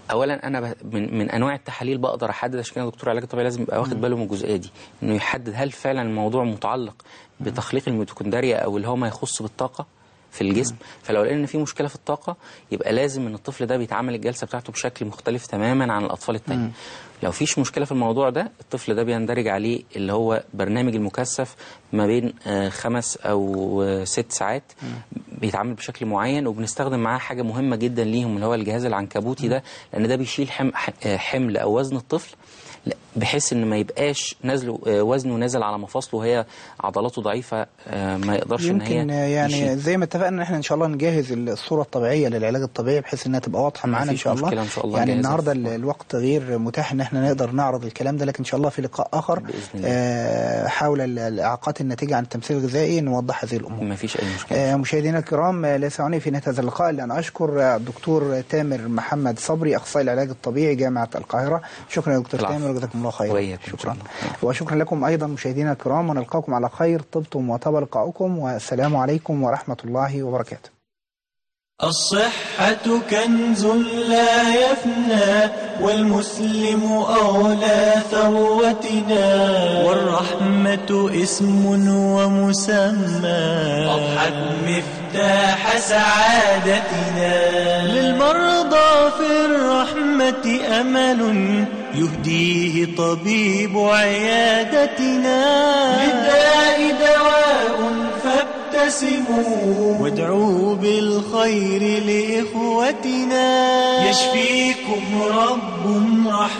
اولا انا ب... من, من انواع التحاليل بقدر احدد عشان كده دكتور العلاج الطبيعي لازم يبقى واخد باله من الجزئيه دي انه يحدد هل فعلا الموضوع متعلق بتخليق الميتوكوندريا او اللي هو ما يخص بالطاقه في الجسم فلو لقينا ان في مشكله في الطاقه يبقى لازم ان الطفل ده بيتعامل الجلسه بتاعته بشكل مختلف تماما عن الاطفال التانيين لو فيش مشكله في الموضوع ده الطفل ده بيندرج عليه اللي هو برنامج المكثف ما بين آه، خمس او آه، ست ساعات بيتعامل بشكل معين وبنستخدم معاه حاجه مهمه جدا ليهم اللي هو الجهاز العنكبوتي ده لان ده بيشيل حم- ح- آه، حمل او وزن الطفل لا، بحيث ان ما يبقاش نزله آه، وزنه نازل على مفاصله وهي عضلاته ضعيفه آه، ما يقدرش ان هي يمكن يعني يشيل. زي ما اتفقنا ان احنا ان شاء الله نجهز الصوره الطبيعيه للعلاج الطبيعي بحيث انها تبقى واضحه معانا ان مفيش شاء الله مشكلة إن شاء الله يعني نجهزها النهارده ال- الوقت غير متاح ان احنا نقدر نعرض الكلام ده لكن ان شاء الله في لقاء اخر الله. آه، حول ال- الاعاقات الناتجه عن التمثيل الغذائي نوضح هذه الامور ما فيش اي مشكله آه، مشاهدينا الكرام آه، لا يسعني في نهايه هذا اللقاء الا ان اشكر آه، الدكتور تامر محمد صبري اخصائي العلاج الطبيعي جامعه القاهره شكرا يا دكتور العفو. تامر وجزاكم الله خيرا وإياكم إن شكرا وشكرا لكم ايضا مشاهدينا الكرام ونلقاكم على خير طبتم وطاب لقاؤكم والسلام عليكم ورحمه الله وبركاته الصحة كنز لا يفنى والمسلم أولى ثروتنا والرحمة اسم ومسمى أضحت مفتاح سعادتنا للمرضى في الرحمة أمل يهديه طبيب عيادتنا للداء دواء فابتسموا وادعوا بالخير لإخوتنا يشفيكم رب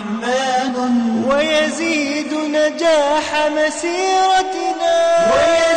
رحمن ويزيد نجاح مسيرتنا ويزيد